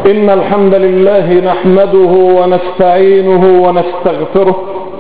إن الحمد لله نحمده ونستعينه ونستغفره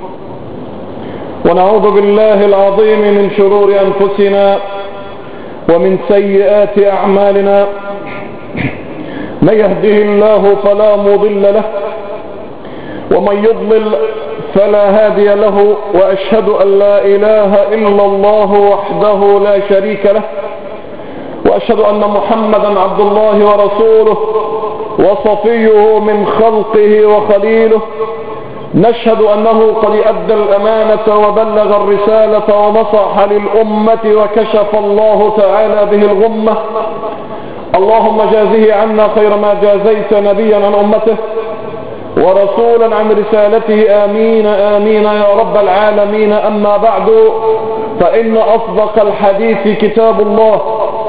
ونعوذ بالله العظيم من شرور أنفسنا ومن سيئات أعمالنا من يهده الله فلا مضل له ومن يضلل فلا هادي له وأشهد أن لا إله إلا الله وحده لا شريك له وأشهد أن محمدا عبد الله ورسوله وصفيه من خلقه وخليله نشهد أنه قد أدى الأمانة وبلغ الرسالة ونصح للأمة وكشف الله تعالى به الغمة اللهم جازه عنا خير ما جازيت نبيا عن أمته ورسولا عن رسالته آمين آمين يا رب العالمين أما بعد فإن أصدق الحديث كتاب الله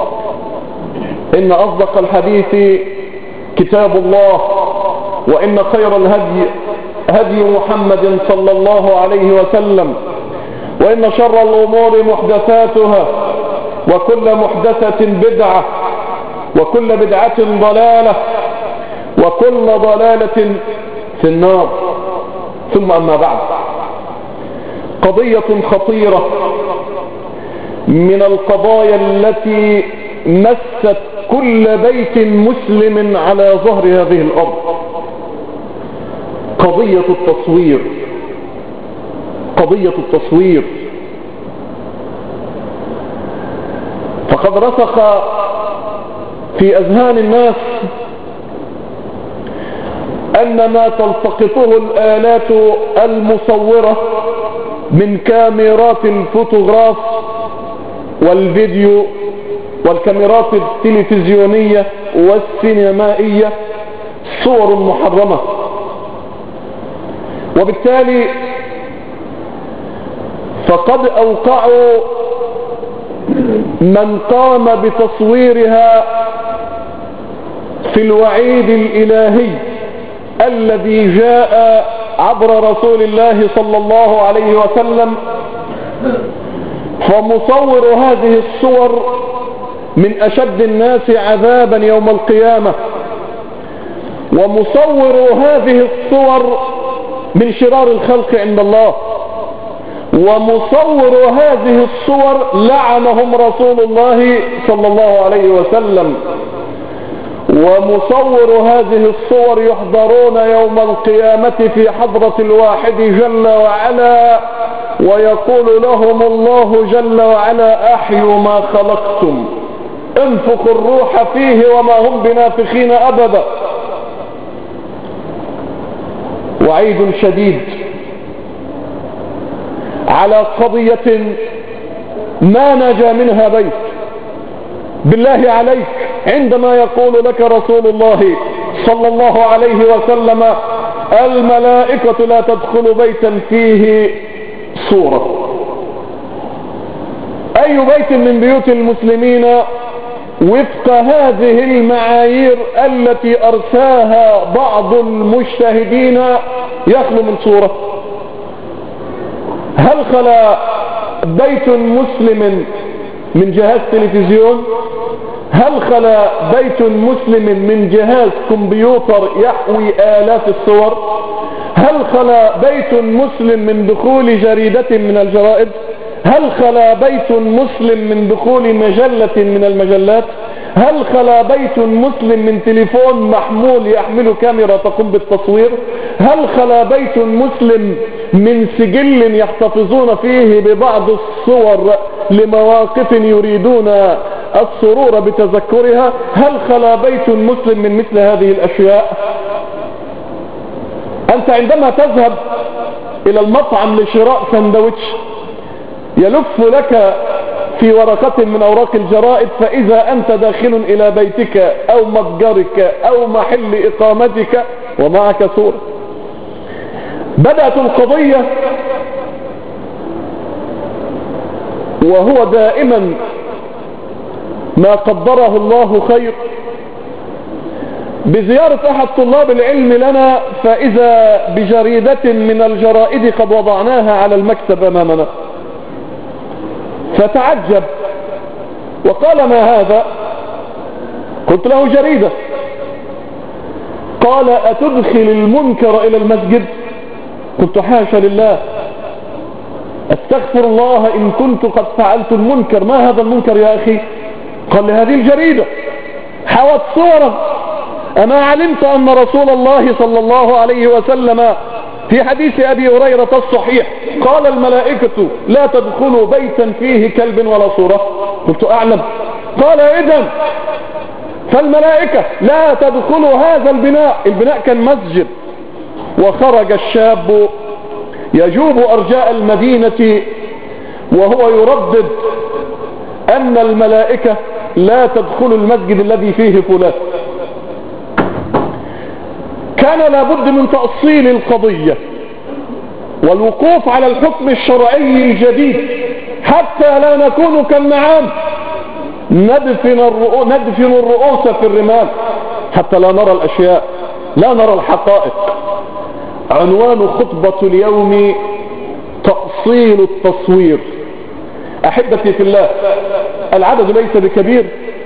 إن أصدق الحديث كتاب الله وإن خير الهدي هدي محمد صلى الله عليه وسلم وإن شر الأمور محدثاتها وكل محدثة بدعة وكل بدعة ضلالة وكل ضلالة في النار ثم أما بعد قضية خطيرة من القضايا التي مست كل بيت مسلم على ظهر هذه الأرض قضية التصوير قضية التصوير فقد رسخ في أذهان الناس أن ما تلتقطه الآلات المصورة من كاميرات الفوتوغراف والفيديو والكاميرات التلفزيونية والسينمائية صور محرمة وبالتالي فقد أوقعوا من قام بتصويرها في الوعيد الإلهي الذي جاء عبر رسول الله صلى الله عليه وسلم فمصور هذه الصور من أشد الناس عذابا يوم القيامة ومصور هذه الصور من شرار الخلق عند الله ومصور هذه الصور لعنهم رسول الله صلى الله عليه وسلم ومصور هذه الصور يحضرون يوم القيامة في حضرة الواحد جل وعلا ويقول لهم الله جل وعلا أحيوا ما خلقتم انفخوا الروح فيه وما هم بنافخين أبدا وعيد شديد على قضية ما نجا منها بيت بالله عليك عندما يقول لك رسول الله صلى الله عليه وسلم الملائكة لا تدخل بيتا فيه صورة أي بيت من بيوت المسلمين وفق هذه المعايير التي أرساها بعض المجتهدين يخلو من صورة هل خلا بيت مسلم من جهاز تلفزيون هل خلا بيت مسلم من جهاز كمبيوتر يحوي آلاف الصور هل خلا بيت مسلم من دخول جريدة من الجرائد هل خلا بيت مسلم من دخول مجلة من المجلات هل خلا بيت مسلم من تليفون محمول يحمل كاميرا تقوم بالتصوير هل خلا بيت مسلم من سجل يحتفظون فيه ببعض الصور لمواقف يريدون السرور بتذكرها هل خلا بيت مسلم من مثل هذه الأشياء أنت عندما تذهب إلى المطعم لشراء سندوتش يلف لك في ورقة من أوراق الجرائد فإذا أنت داخل إلى بيتك أو متجرك أو محل إقامتك ومعك صورة بدأت القضية وهو دائما ما قدره الله خير بزيارة أحد طلاب العلم لنا فإذا بجريدة من الجرائد قد وضعناها على المكتب أمامنا فتعجب وقال ما هذا قلت له جريدة قال أتدخل المنكر إلى المسجد قلت حاشا لله استغفر الله إن كنت قد فعلت المنكر ما هذا المنكر يا أخي قال لي هذه الجريدة حوت صورة أما علمت أن رسول الله صلى الله عليه وسلم في حديث أبي هريرة الصحيح قال الملائكة لا تدخلوا بيتا فيه كلب ولا صورة قلت أعلم قال إذن فالملائكة لا تدخلوا هذا البناء البناء كان مسجد وخرج الشاب يجوب أرجاء المدينة وهو يردد أن الملائكة لا تدخل المسجد الذي فيه فلان كان لابد من تأصيل القضية والوقوف على الحكم الشرعي الجديد حتى لا نكون كالنعام ندفن, الرؤو ندفن الرؤوس في الرمال حتى لا نرى الأشياء لا نرى الحقائق عنوان خطبة اليوم تأصيل التصوير أحبتي في الله العدد ليس بكبير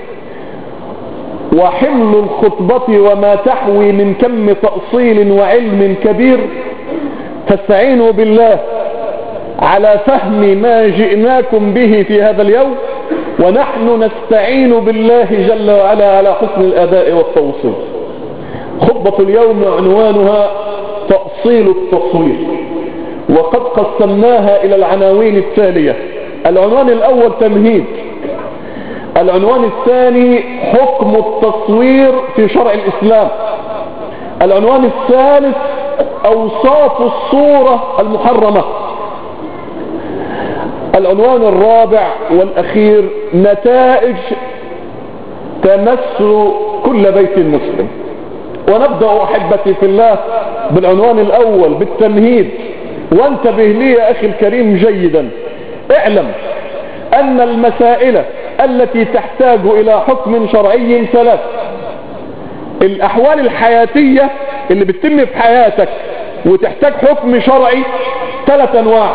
وحمل الخطبة وما تحوي من كم تأصيل وعلم كبير فاستعينوا بالله على فهم ما جئناكم به في هذا اليوم ونحن نستعين بالله جل وعلا على حسن الأداء والتوصيل خطبة اليوم عنوانها تأصيل التصوير وقد قسمناها إلى العناوين التالية العنوان الأول تمهيد العنوان الثاني حكم التصوير في شرع الإسلام العنوان الثالث أوصاف الصورة المحرمة العنوان الرابع والأخير نتائج تمس كل بيت مسلم ونبدأ أحبتي في الله بالعنوان الأول بالتمهيد وانتبه لي يا أخي الكريم جيدا اعلم أن المسائل التي تحتاج إلى حكم شرعي ثلاث الأحوال الحياتية اللي بتتم في حياتك وتحتاج حكم شرعي ثلاث أنواع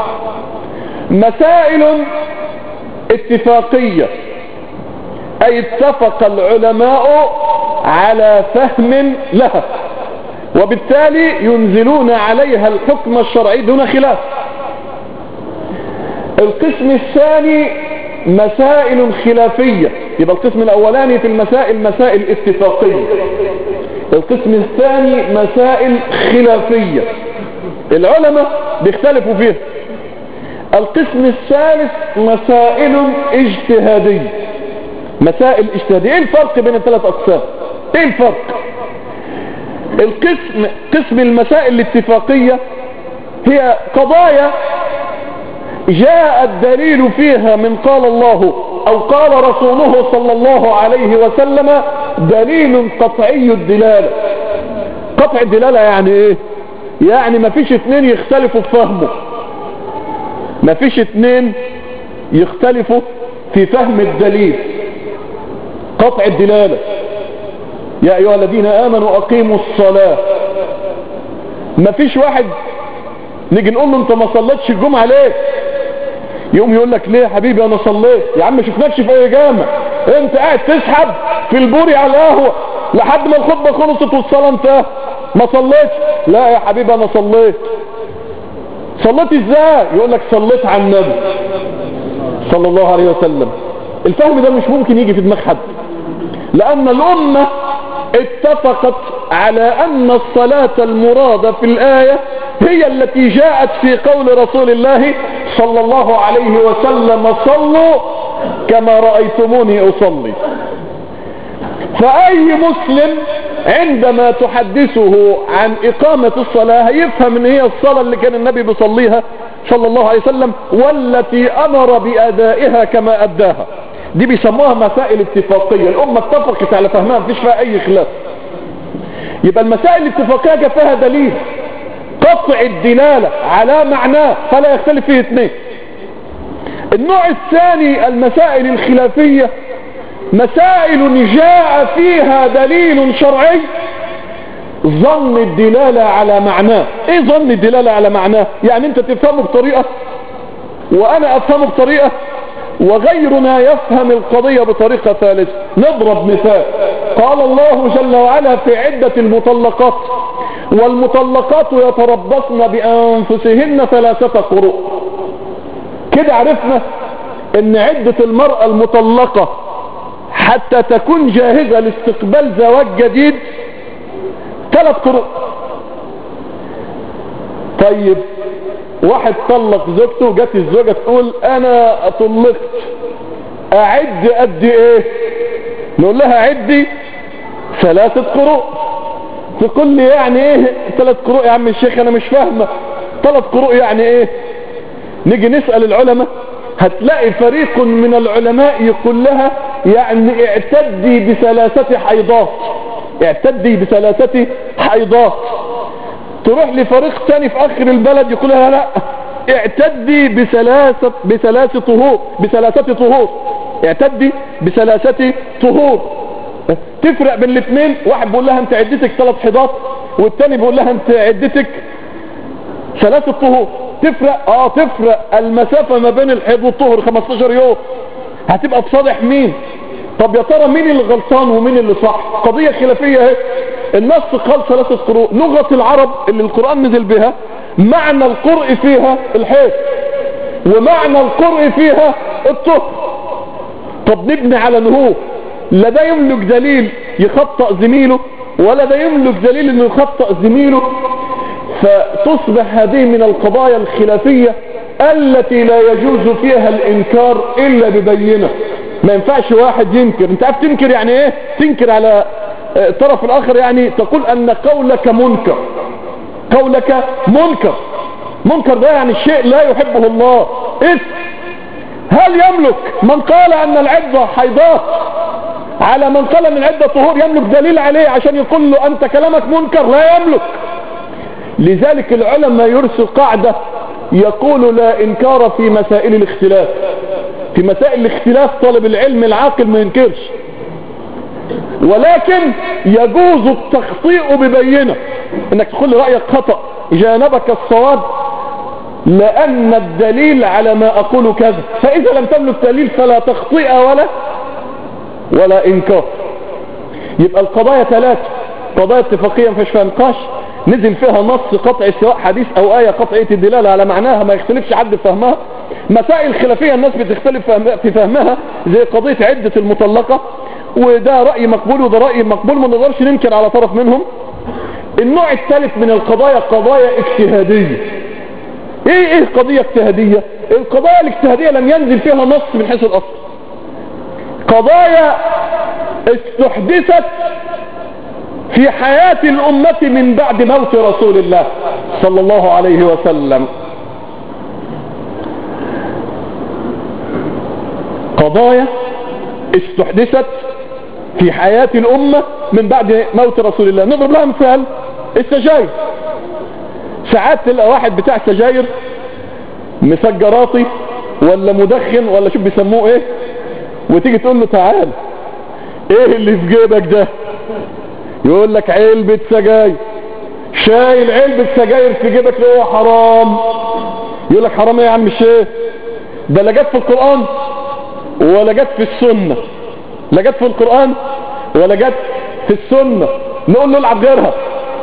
مسائل اتفاقية أي اتفق العلماء على فهم لها وبالتالي ينزلون عليها الحكم الشرعي دون خلاف القسم الثاني مسائل خلافية يبقى القسم الأولاني في المسائل مسائل اتفاقية القسم الثاني مسائل خلافية العلماء بيختلفوا فيها القسم الثالث مسائل اجتهادية مسائل اجتهادية ايه الفرق بين الثلاث اقسام ايه الفرق القسم قسم المسائل الاتفاقية هي قضايا جاء الدليل فيها من قال الله او قال رسوله صلى الله عليه وسلم دليل قطعي الدلالة قطع الدلالة يعني ايه يعني ما فيش اتنين يختلفوا في فهمه ما فيش اتنين يختلفوا في فهم الدليل قطع الدلالة يا ايها الذين امنوا اقيموا الصلاة ما فيش واحد نيجي نقول له انت ما صليتش الجمعة ليه يقوم يقول لك ليه يا حبيبي انا صليت يا عم شفناكش في اي جامع انت قاعد تسحب في البوري على القهوة لحد ما الخطبة خلصت والصلاة انتهت ما صليتش لا يا حبيبي انا صليت صليت ازاي يقول لك صليت على النبي صلى الله عليه وسلم الفهم ده مش ممكن يجي في دماغ حد لان الامة اتفقت على ان الصلاة المرادة في الاية هي التي جاءت في قول رسول الله صلى الله عليه وسلم صلوا كما رأيتموني اصلي فاي مسلم عندما تحدثه عن اقامة الصلاة يفهم ان هي الصلاة اللي كان النبي بيصليها صلى الله عليه وسلم والتي امر بادائها كما اداها دي بيسموها مسائل اتفاقية الامة اتفقت على فهمها مفيش فيها اي خلاف يبقى المسائل الاتفاقية جاء فيها دليل قطع الدلالة على معناه فلا يختلف فيه اثنين النوع الثاني المسائل الخلافية مسائل جاء فيها دليل شرعي ظن الدلالة على معناه ايه ظن الدلالة على معناه يعني انت تفهمه بطريقة وانا افهمه بطريقة وغيرنا يفهم القضية بطريقة ثالثة نضرب مثال قال الله جل وعلا في عدة المطلقات والمطلقات يتربصن بأنفسهن ثلاثة قروء كده عرفنا ان عدة المرأة المطلقة حتى تكون جاهزة لاستقبال زواج جديد ثلاث قروء طيب واحد طلق زوجته جت الزوجة تقول انا طلقت اعد قد ايه نقول لها عدي ثلاثة قروء تقول لي يعني ايه ثلاث قروء يا عم الشيخ انا مش فاهمة ثلاث قروء يعني ايه نيجي نسأل العلماء هتلاقي فريق من العلماء يقول لها يعني اعتدي بثلاثة حيضات اعتدي بثلاثة حيضات تروح لفريق تاني في اخر البلد يقول لها لا اعتدي بثلاثة بثلاثة طهور بثلاثة طهور اعتدي بثلاثة طهور تفرق بين الاثنين واحد بيقول لها انت عدتك ثلاث حيضات والتاني بيقول لها انت عدتك ثلاثة طهور تفرق اه تفرق المسافة ما بين الحيض والطهر 15 يوم هتبقى في صالح مين طب يا ترى مين اللي غلطان ومين اللي صح قضية خلافية اهي النص قال ثلاثة قروء لغة العرب اللي القرآن نزل بها معنى القرء فيها الحيض ومعنى القرء فيها الطهر طب نبني على نهوه لا ده يملك دليل يخطأ زميله ولا ده يملك دليل انه يخطأ زميله فتصبح هذه من القضايا الخلافية التي لا يجوز فيها الانكار الا ببينة ما ينفعش واحد ينكر انت عارف تنكر يعني ايه تنكر على الطرف الاخر يعني تقول ان قولك منكر قولك منكر منكر ده يعني الشيء لا يحبه الله اسم هل يملك من قال ان العدة حيضات على من قال ان العدة طهور يملك دليل عليه عشان يقول له انت كلامك منكر لا يملك لذلك العلماء يرسل قاعدة يقول لا انكار في مسائل الاختلاف في مسائل الاختلاف طالب العلم العاقل ما ينكرش ولكن يجوز التخطيء ببينة انك تقول رأيك خطأ جانبك الصواب لان الدليل على ما اقول كذا فاذا لم تملك دليل فلا تخطئ ولا ولا انكار يبقى القضايا ثلاثة قضايا اتفاقية ما فيش فيها نقاش نزل فيها نص قطع سواء حديث او آية قطعية الدلالة على معناها ما يختلفش حد في فهمها مسائل خلافية الناس بتختلف في فهمها زي قضية عدة المطلقة وده رأي مقبول وده رأي مقبول ما نقدرش ننكر على طرف منهم النوع الثالث من القضايا قضايا اجتهادية ايه ايه قضية اجتهادية القضايا الاجتهادية لم ينزل فيها نص من حيث الاصل قضايا استحدثت في حياة الأمة من بعد موت رسول الله صلى الله عليه وسلم قضايا استحدثت في حياة الأمة من بعد موت رسول الله نضرب لها مثال السجاير ساعات تلقى واحد بتاع سجاير مسجراتي ولا مدخن ولا شوف بيسموه ايه وتيجي تقول له تعال ايه اللي في جيبك ده يقول لك علبة سجاير شايل علبة سجاير في جيبك اللي هو حرام يقول لك حرام ايه يا عم الشيخ ده لا جت في القرآن ولا جت في السنة لا جت في القرآن ولا جت في السنة نقول له العب غيرها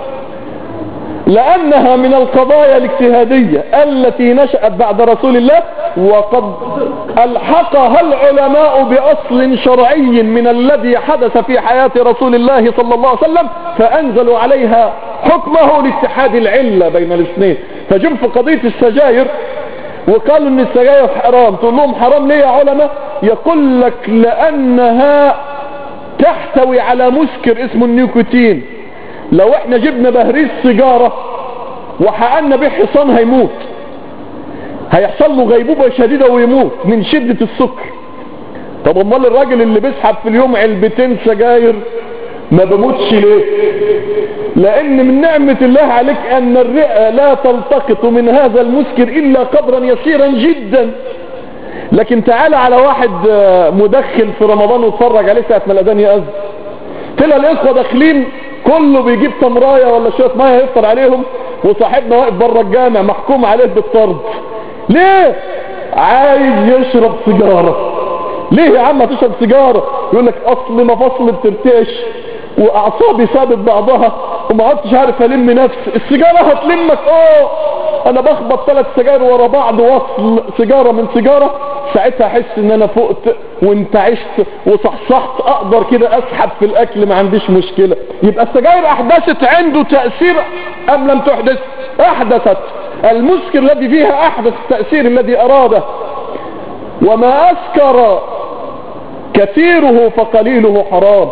لأنها من القضايا الاجتهادية التي نشأت بعد رسول الله وقد ألحقها العلماء بأصل شرعي من الذي حدث في حياة رسول الله صلى الله عليه وسلم فأنزلوا عليها حكمه لاتحاد العلة بين الاثنين فجم في قضية السجاير وقالوا ان السجاير حرام تقول لهم حرام ليه يا علماء يقول لك لأنها تحتوي على مسكر اسمه النيكوتين لو احنا جبنا بهريز سيجارة وحقنا به حصان هيموت هيحصل له غيبوبة شديدة ويموت من شدة السكر طب امال الراجل اللي بيسحب في اليوم علبتين سجاير ما بموتش ليه لان من نعمة الله عليك ان الرئة لا تلتقط من هذا المسكر الا قدرا يسيرا جدا لكن تعالى على واحد مدخن في رمضان واتفرج عليه ساعة ما الاذان يأذن تلاقي الاخوة داخلين كله بيجيب تمراية ولا شوية مية يفطر عليهم وصاحبنا واقف بره الجامع محكوم عليه بالطرد ليه عايز يشرب سيجارة ليه يا عم تشرب سيجارة يقول لك اصل مفاصلي بترتعش واعصابي سابت بعضها وما عدتش عارف الم نفسي السيجارة هتلمك اه انا بخبط ثلاث سجاير ورا بعض وصل سيجارة من سيجارة ساعتها احس ان انا فقت وانتعشت وصحصحت اقدر كده اسحب في الاكل ما عنديش مشكلة يبقى السجاير احدثت عنده تأثير ام لم تحدث احدثت المسكر الذي فيها احدث التأثير الذي اراده وما اسكر كثيره فقليله حرام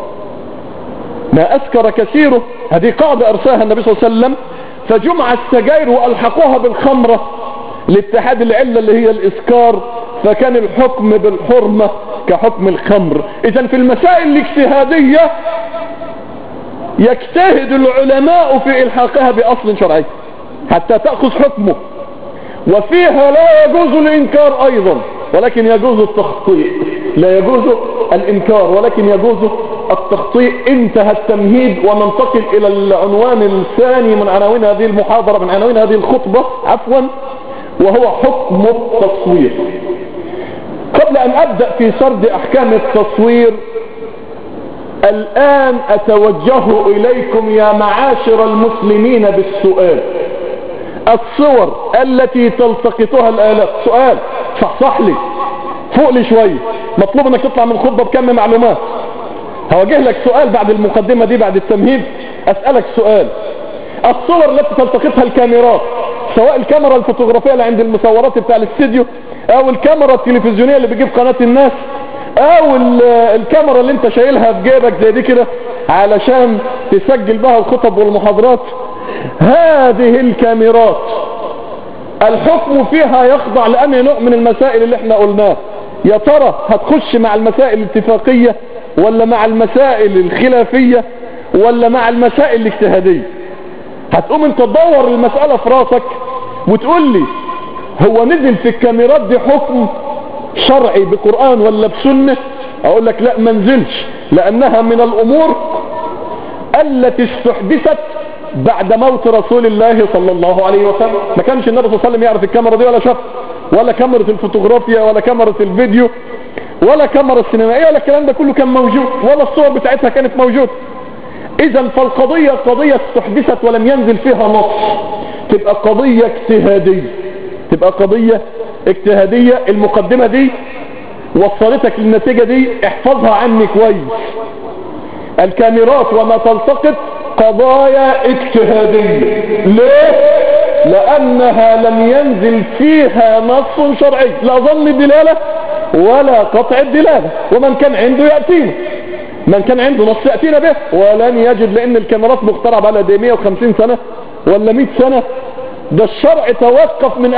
ما اسكر كثيره هذه قاعدة ارساها النبي صلى الله عليه وسلم فجمع السجاير والحقوها بالخمرة لاتحاد العلة اللي هي الاسكار فكان الحكم بالحرمة كحكم الخمر اذا في المسائل الاجتهادية يجتهد العلماء في الحاقها باصل شرعي حتى تأخذ حكمه وفيها لا يجوز الانكار ايضا ولكن يجوز التخطيء لا يجوز الانكار ولكن يجوز التخطيء انتهى التمهيد وننتقل الى العنوان الثاني من عناوين هذه المحاضرة من عناوين هذه الخطبة عفوا وهو حكم التصوير قبل ان ابدأ في سرد احكام التصوير الان اتوجه اليكم يا معاشر المسلمين بالسؤال الصور التي تلتقطها الالات سؤال صحصح لي فوق لي شوية مطلوب انك تطلع من الخطبة بكم معلومات هوجه لك سؤال بعد المقدمة دي بعد التمهيد اسألك سؤال الصور التي تلتقطها الكاميرات سواء الكاميرا الفوتوغرافية اللي عند المصورات بتاع الاستديو او الكاميرا التلفزيونية اللي بتجيب قناة الناس او الكاميرا اللي انت شايلها في جيبك زي دي كده علشان تسجل بها الخطب والمحاضرات هذه الكاميرات الحكم فيها يخضع لأنهي نوع من المسائل اللي احنا قلناه يا ترى هتخش مع المسائل الاتفاقية ولا مع المسائل الخلافية ولا مع المسائل الاجتهادية هتقوم انت تدور المسألة في راسك وتقول لي هو نزل في الكاميرات دي حكم شرعي بقرآن ولا بسنة اقول لك لا منزلش لانها من الامور التي استحدثت بعد موت رسول الله صلى الله عليه وسلم ما كانش النبي صلى الله عليه وسلم يعرف الكاميرا دي ولا شاف ولا كاميرا الفوتوغرافيا ولا كاميرا الفيديو ولا كاميرا السينمائية ولا الكلام ده كله كان موجود ولا الصور بتاعتها كانت موجود اذا فالقضية قضية استحدثت ولم ينزل فيها نص تبقى قضية اجتهادية تبقى قضية اجتهادية المقدمة دي وصلتك للنتيجة دي احفظها عني كويس الكاميرات وما تلتقط قضايا اجتهادية ليه لانها لم ينزل فيها نص شرعي لا ظن الدلالة ولا قطع الدلالة ومن كان عنده يأتينا من كان عنده نص يأتينا به ولن يجد لان الكاميرات مخترعة بقى دي 150 سنة ولا 100 سنة ده الشرع توقف من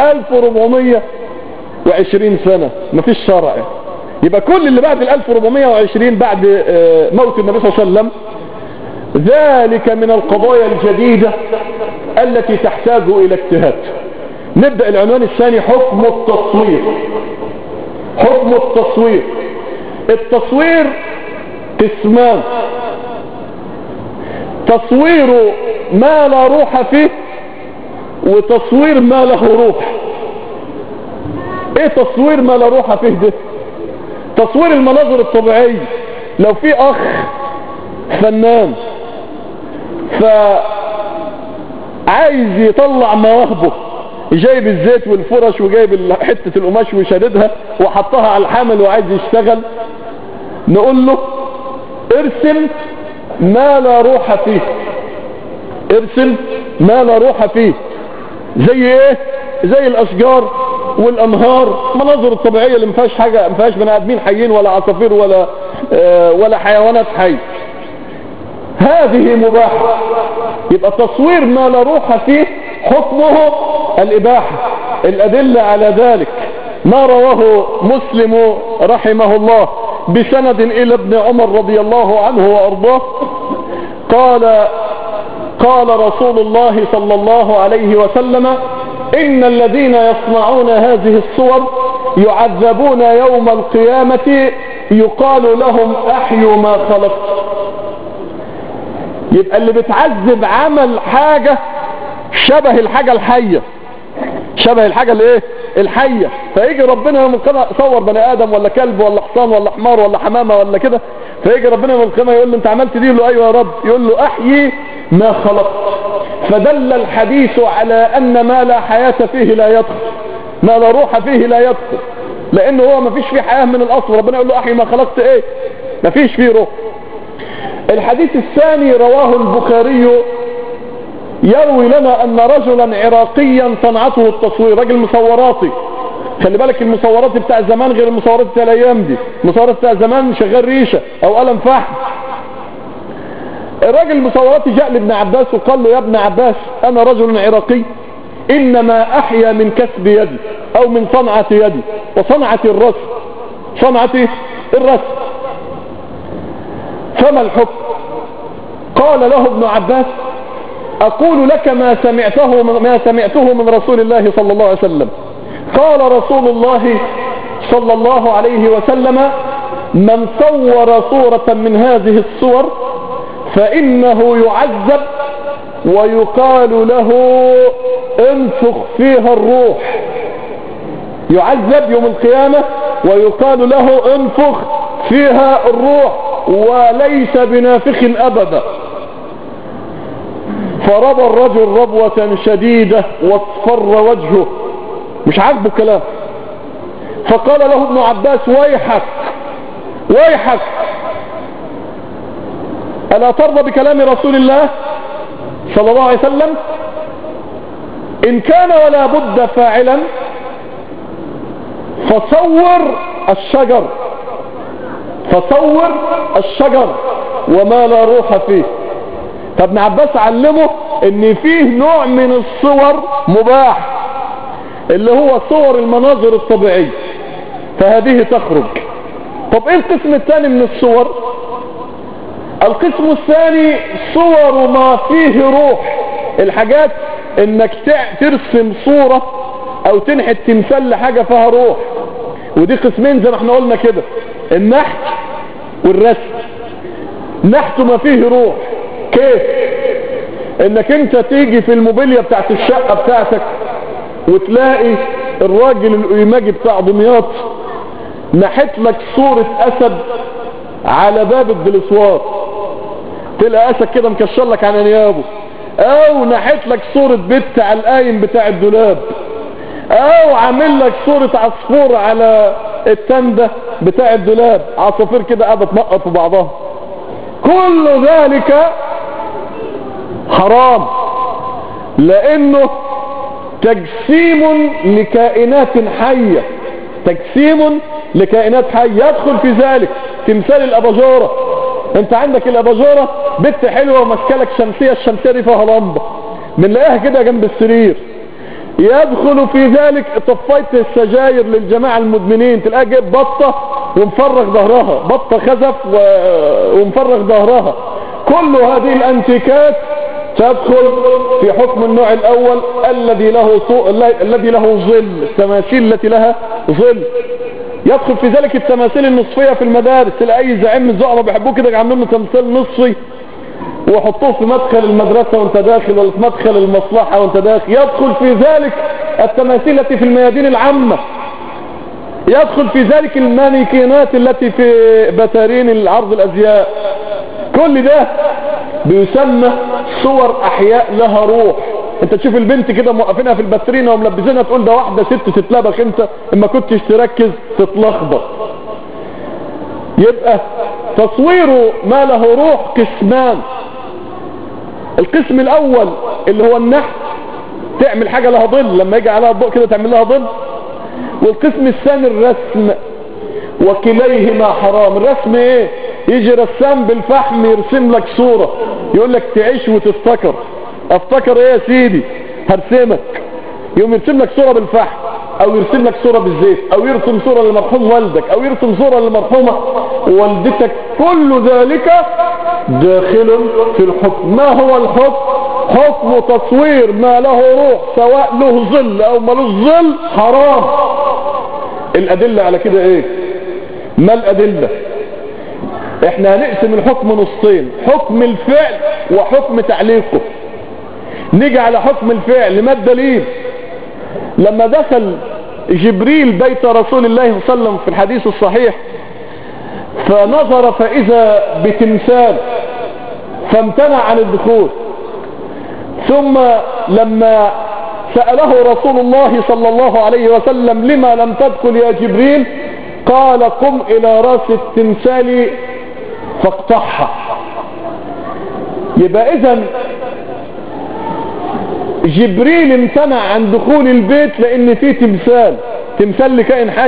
1420 سنة مفيش شرع يبقى كل اللي بعد ال 1420 بعد موت النبي صلى الله عليه وسلم ذلك من القضايا الجديدة التي تحتاج الى اجتهاد نبدأ العنوان الثاني حكم التصوير حكم التصوير التصوير قسمان تصوير ما لا روح فيه وتصوير ما له روح ايه تصوير ما لا روح فيه ده تصوير المناظر الطبيعية لو في اخ فنان فعايز يطلع مواهبه جايب الزيت والفرش وجايب حتة القماش وشددها وحطها على الحامل وعايز يشتغل نقول له ارسم ما لا روح فيه ارسم ما لا روح فيه زي ايه زي الاشجار والانهار مناظر الطبيعية اللي ما فيهاش حاجة ما فيهاش بني ادمين حيين ولا عصافير ولا آه ولا حيوانات حية هذه مباحة يبقى تصوير ما لا روح فيه حكمه الإباحة الأدلة على ذلك ما رواه مسلم رحمه الله بسند إلى ابن عمر رضي الله عنه وأرضاه قال قال رسول الله صلى الله عليه وسلم إن الذين يصنعون هذه الصور يعذبون يوم القيامة يقال لهم أحيوا ما خلقت يبقى اللي بتعذب عمل حاجة شبه الحاجة الحية شبه الحاجة الايه الحية فيجي ربنا يوم القيامة صور بني ادم ولا كلب ولا حصان ولا حمار ولا حمامة ولا كده فيجي ربنا يوم القيامة يقول له انت عملت دي يقول له ايوه يا رب يقول له احيي ما خلقت فدل الحديث على ان ما لا حياة فيه لا يدخل ما لا روح فيه لا يدخل لانه هو ما فيش فيه حياة من الاصل ربنا يقول له احيي ما خلقت ايه ما فيش فيه روح الحديث الثاني رواه البخاري يروي لنا ان رجلا عراقيا صنعته التصوير راجل مصوراتي خلي بالك المصورات بتاع زمان غير المصورات بتاع الايام دي المصورات بتاع زمان شغال ريشة او قلم فحم الراجل المصوراتي جاء لابن عباس وقال له يا ابن عباس انا رجل عراقي انما احيا من كسب يدي او من صنعة يدي وصنعة الرسم صنعة الرسم فما الحكم قال له ابن عباس اقول لك ما سمعته ما سمعته من رسول الله صلى الله عليه وسلم قال رسول الله صلى الله عليه وسلم من صور صورة من هذه الصور فإنه يعذب ويقال له انفخ فيها الروح يعذب يوم القيامة ويقال له انفخ فيها الروح وليس بنافخ أبدا فربى الرجل ربوة شديدة واصفر وجهه مش عاجبه الكلام فقال له ابن عباس ويحك ويحك ألا ترضى بكلام رسول الله صلى الله عليه وسلم إن كان ولا بد فاعلا فصور الشجر فصور الشجر وما لا روح فيه فابن عباس علمه ان فيه نوع من الصور مباح اللي هو صور المناظر الطبيعية فهذه تخرج طب ايه القسم الثاني من الصور القسم الثاني صور ما فيه روح الحاجات انك ترسم صورة او تنحت تمثال لحاجة فيها روح ودي قسمين زي ما احنا قلنا كده النحت والرسم نحت ما فيه روح كيف انك انت تيجي في الموبيليا بتاعت الشقة بتاعتك وتلاقي الراجل الايماجي بتاع دمياط نحت لك صورة اسد على باب الدلسوار تلقى اسد كده مكشر لك على نيابه او نحت لك صورة بت على القايم بتاع الدولاب او عامل لك صورة عصفور على التندة بتاع الدولاب عصافير كده قاعدة تنقط في بعضها كل ذلك حرام لانه تجسيم لكائنات حية تجسيم لكائنات حية يدخل في ذلك تمثال الاباجورة انت عندك الاباجورة بنت حلوة ومسكلك شمسية الشمسية دي فيها لمبة بنلاقيها كده جنب السرير يدخل في ذلك طفاية السجاير للجماعة المدمنين تلاقيها جايب بطة ومفرغ ظهرها بطة خزف و... ومفرغ ظهرها كل هذه الانتيكات تدخل في حكم النوع الاول الذي له صو... الذي له ظل التماثيل التي لها ظل يدخل في ذلك التماثيل النصفية في المدارس تلاقي اي زعيم من الزعماء بيحبوه كده عاملين له تمثيل نصفي وحطوه في مدخل المدرسة وانت داخل ولا في مدخل المصلحة وانت داخل يدخل في ذلك التماثيل التي في الميادين العامة يدخل في ذلك المانيكينات التي في بتارين العرض الازياء كل ده بيسمى صور احياء لها روح انت تشوف البنت كده موقفينها في الباترينا وملبسينها تقول ده واحدة ست تتلبخ انت اما كنتش تركز تتلخبط يبقى تصوير ما له روح قسمان القسم الاول اللي هو النحت تعمل حاجة لها ظل لما يجي عليها الضوء كده تعمل لها ظل والقسم الثاني الرسم وكليهما حرام الرسم ايه يجي رسام بالفحم يرسم لك صورة يقول لك تعيش وتفتكر افتكر ايه يا سيدي هرسمك يوم يرسم لك صورة بالفحم او يرسم لك صورة بالزيت او يرسم صورة لمرحوم والدك او يرسم صورة لمرحومة والدتك كل ذلك داخل في الحكم ما هو الحكم حكم تصوير ما له روح سواء له ظل او ملوش ظل حرام الادلة على كده ايه ما الادلة احنا هنقسم الحكم نصين حكم الفعل وحكم تعليقه نيجي على حكم الفعل ما الدليل لما دخل جبريل بيت رسول الله صلى الله عليه وسلم في الحديث الصحيح فنظر فإذا بتمثال فامتنع عن الدخول ثم لما سأله رسول الله صلى الله عليه وسلم لما لم تدخل يا جبريل قال قم إلى رأس التمثال فاقطعها يبقى إذا جبريل امتنع عن دخول البيت لأن فيه تمثال تمثال لكائن حي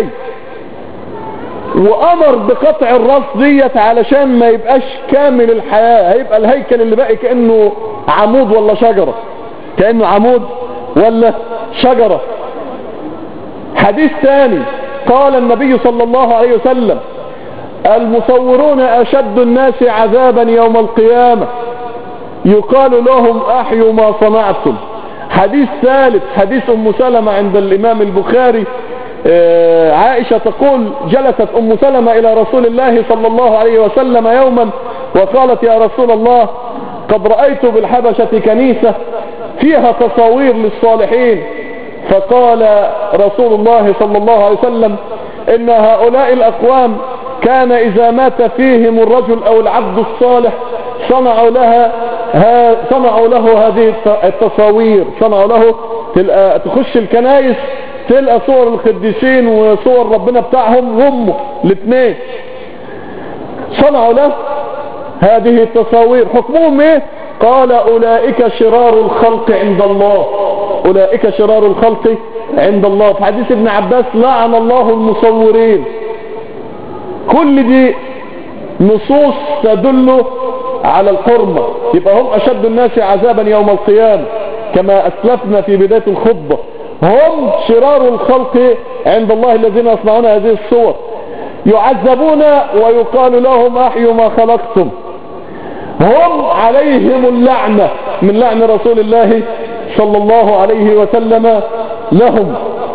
وامر بقطع الراس ديت علشان ما يبقاش كامل الحياة هيبقى الهيكل اللي باقي كأنه عمود ولا شجرة كأنه عمود ولا شجرة حديث ثاني قال النبي صلى الله عليه وسلم المصورون أشد الناس عذابا يوم القيامة يقال لهم أحيوا ما صنعتم حديث ثالث حديث أم سلمة عند الإمام البخاري آه، عائشة تقول جلست أم سلمة إلى رسول الله صلى الله عليه وسلم يوما وقالت يا رسول الله قد رأيت بالحبشة كنيسة فيها تصاوير للصالحين فقال رسول الله صلى الله عليه وسلم إن هؤلاء الأقوام كان إذا مات فيهم الرجل أو العبد الصالح صنعوا لها صنعوا له هذه التصاوير صنعوا له تخش الكنائس تلقى صور القديسين وصور ربنا بتاعهم هم الاثنين صنعوا له هذه التصاوير حكمهم ايه قال اولئك شرار الخلق عند الله اولئك شرار الخلق عند الله في حديث ابن عباس لعن الله المصورين كل دي نصوص تدل على الحرمة يبقى هم اشد الناس عذابا يوم القيامة كما اسلفنا في بداية الخطبة هم شرار الخلق عند الله الذين يصنعون هذه الصور يعذبون ويقال لهم احيوا ما خلقتم هم عليهم اللعنة من لعن رسول الله صلى الله عليه وسلم لهم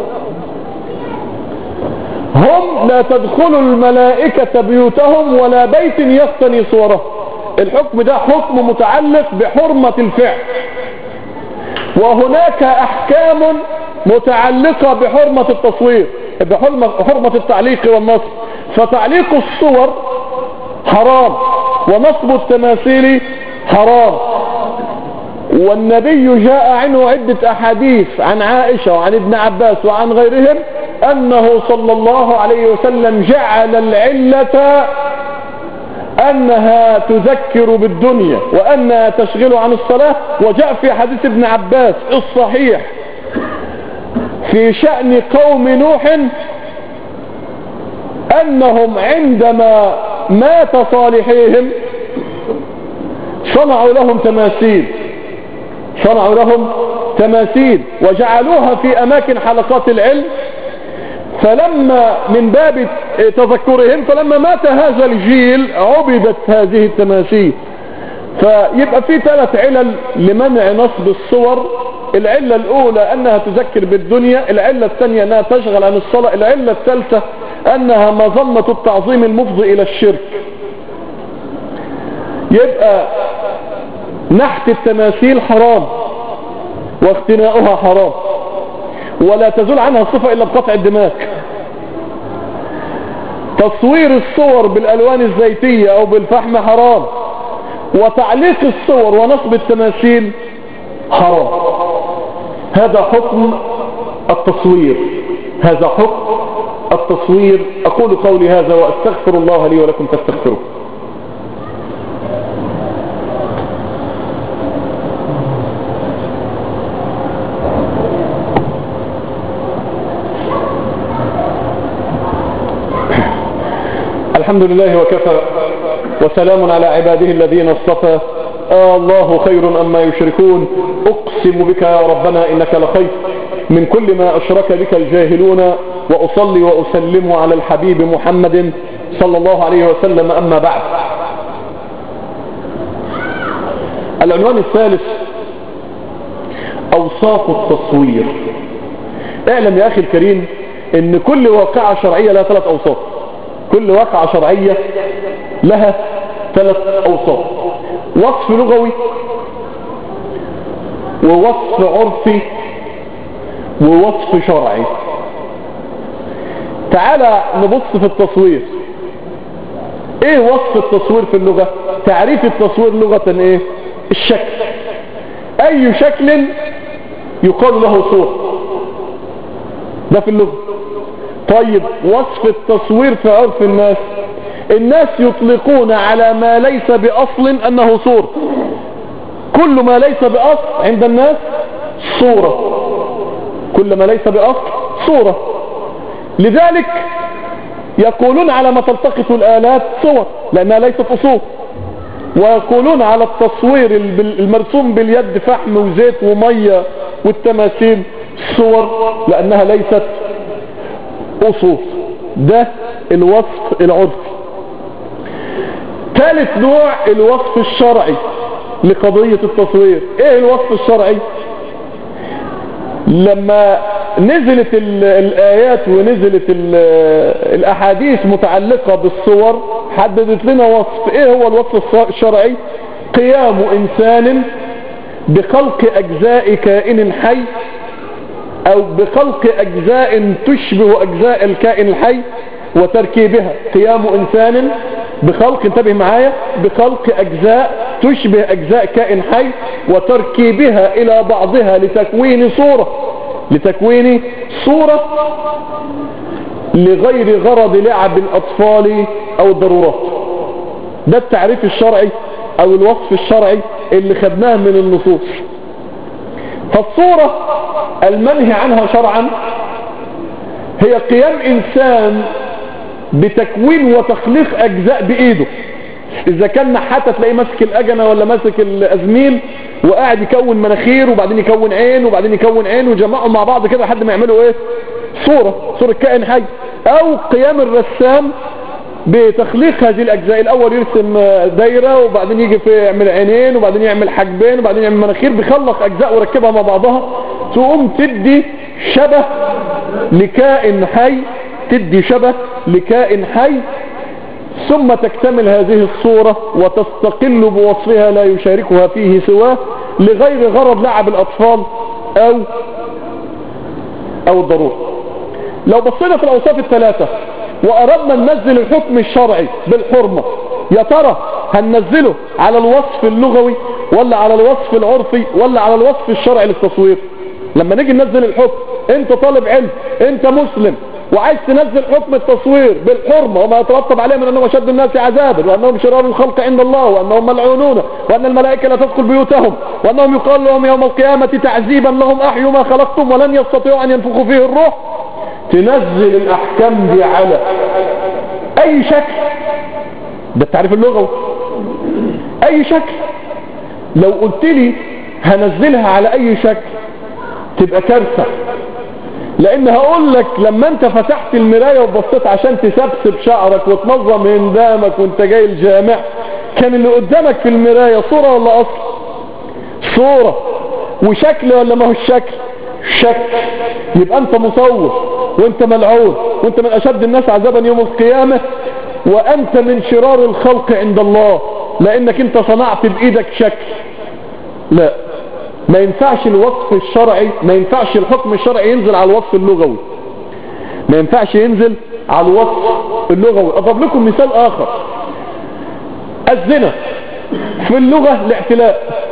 هم لا تدخل الملائكة بيوتهم ولا بيت يفتني صوره الحكم ده حكم متعلق بحرمة الفعل وهناك احكام متعلقة بحرمة التصوير بحرمة التعليق والنصب فتعليق الصور حرام ونصب التماثيل حرام والنبي جاء عنه عدة أحاديث عن عائشة وعن ابن عباس وعن غيرهم أنه صلى الله عليه وسلم جعل العلة أنها تذكر بالدنيا وأنها تشغل عن الصلاة وجاء في حديث ابن عباس الصحيح في شأن قوم نوح أنهم عندما مات صالحيهم صنعوا لهم تماثيل صنعوا لهم تماثيل وجعلوها في أماكن حلقات العلم فلما من باب تذكرهم فلما مات هذا الجيل عبدت هذه التماثيل فيبقى في ثلاث علل لمنع نصب الصور العلة الاولى انها تذكر بالدنيا العلة الثانية انها تشغل عن الصلاة العلة الثالثة انها مظنة التعظيم المفضي الى الشرك يبقى نحت التماثيل حرام واختناؤها حرام ولا تزول عنها الصفة الا بقطع الدماغ تصوير الصور بالالوان الزيتية او بالفحم حرام وتعليق الصور ونصب التماثيل حرام هذا حكم التصوير هذا حكم التصوير اقول قولي هذا واستغفر الله لي ولكم فاستغفروه الحمد لله وكفى وسلام على عباده الذين اصطفى آه الله خير أما يشركون أقسم بك يا ربنا إنك لخير من كل ما أشرك بك الجاهلون وأصلي وأسلم على الحبيب محمد صلى الله عليه وسلم أما بعد العنوان الثالث أوصاف التصوير اعلم يا أخي الكريم ان كل واقعة شرعية لها ثلاث أوصاف كل واقعة شرعية لها ثلاث أوصاف وصف لغوي ووصف عرفي ووصف شرعي تعالى نبص في التصوير ايه وصف التصوير في اللغة تعريف التصوير لغة ايه الشكل اي شكل يقال له صورة ده في اللغة طيب وصف التصوير في عرف الناس الناس يطلقون على ما ليس بأصل أنه صورة كل ما ليس بأصل عند الناس صورة كل ما ليس بأصل صورة لذلك يقولون على ما تلتقط الآلات صور لأنها ليست أصول ويقولون على التصوير المرسوم باليد فحم وزيت ومية والتماثيل صور لأنها ليست أصول ده الوصف العرفي ثالث نوع الوصف الشرعي لقضية التصوير ايه الوصف الشرعي لما نزلت الآيات ونزلت الأحاديث متعلقة بالصور حددت لنا وصف ايه هو الوصف الشرعي قيام إنسان بخلق أجزاء كائن حي أو بخلق أجزاء تشبه أجزاء الكائن الحي وتركيبها قيام إنسان بخلق انتبه معايا بخلق أجزاء تشبه أجزاء كائن حي وتركيبها إلى بعضها لتكوين صورة لتكوين صورة لغير غرض لعب الأطفال أو الضرورات ده التعريف الشرعي أو الوصف الشرعي اللي خدناه من النصوص فالصورة المنهي عنها شرعا هي قيام إنسان بتكوين وتخليق أجزاء بإيده إذا كان نحاتة تلاقيه ماسك الأجنة ولا ماسك الأزميل وقاعد يكون مناخير وبعدين يكون عين وبعدين يكون عين ويجمعهم مع بعض كده لحد ما يعملوا ايه صورة صورة كائن حي او قيام الرسام بتخليق هذه الاجزاء الاول يرسم دايرة وبعدين يجي في يعمل عينين وبعدين يعمل حاجبين وبعدين يعمل مناخير بيخلق اجزاء ويركبها مع بعضها تقوم تدي شبه لكائن حي تدي شبه لكائن حي ثم تكتمل هذه الصورة وتستقل بوصفها لا يشاركها فيه سواه لغير غرض لعب الأطفال أو أو الضرورة لو بصينا في الأوصاف الثلاثة وأردنا ننزل الحكم الشرعي بالحرمة يا ترى هننزله على الوصف اللغوي ولا على الوصف العرفي ولا على الوصف الشرعي للتصوير لما نيجي ننزل الحكم انت طالب علم انت مسلم وعايز تنزل حكم التصوير بالحرمة وما يترتب عليه من انهم اشد الناس عذابا وانهم شرار الخلق عند الله وانهم ملعونون وان الملائكة لا تدخل بيوتهم وانهم يقال لهم يوم القيامة تعذيبا لهم احيوا ما خلقتم ولن يستطيعوا ان ينفخوا فيه الروح تنزل الاحكام دي على اي شكل ده التعريف اللغوي اي شكل لو قلت لي هنزلها على اي شكل تبقى كارثة لان هقول لك لما انت فتحت المراية وبصيت عشان تسبسب شعرك وتنظم هندامك وانت جاي الجامع كان اللي قدامك في المراية صورة ولا اصل صورة وشكل ولا ما هو الشكل شكل يبقى انت مصور وانت ملعون وانت من اشد الناس عذابا يوم القيامة وانت من شرار الخلق عند الله لانك انت صنعت بايدك شكل لا ما ينفعش الوصف الشرعي ما ينفعش الحكم الشرعي ينزل على الوصف اللغوي ما ينفعش ينزل على الوصف اللغوي اضرب لكم مثال اخر الزنا في اللغة الاعتلاء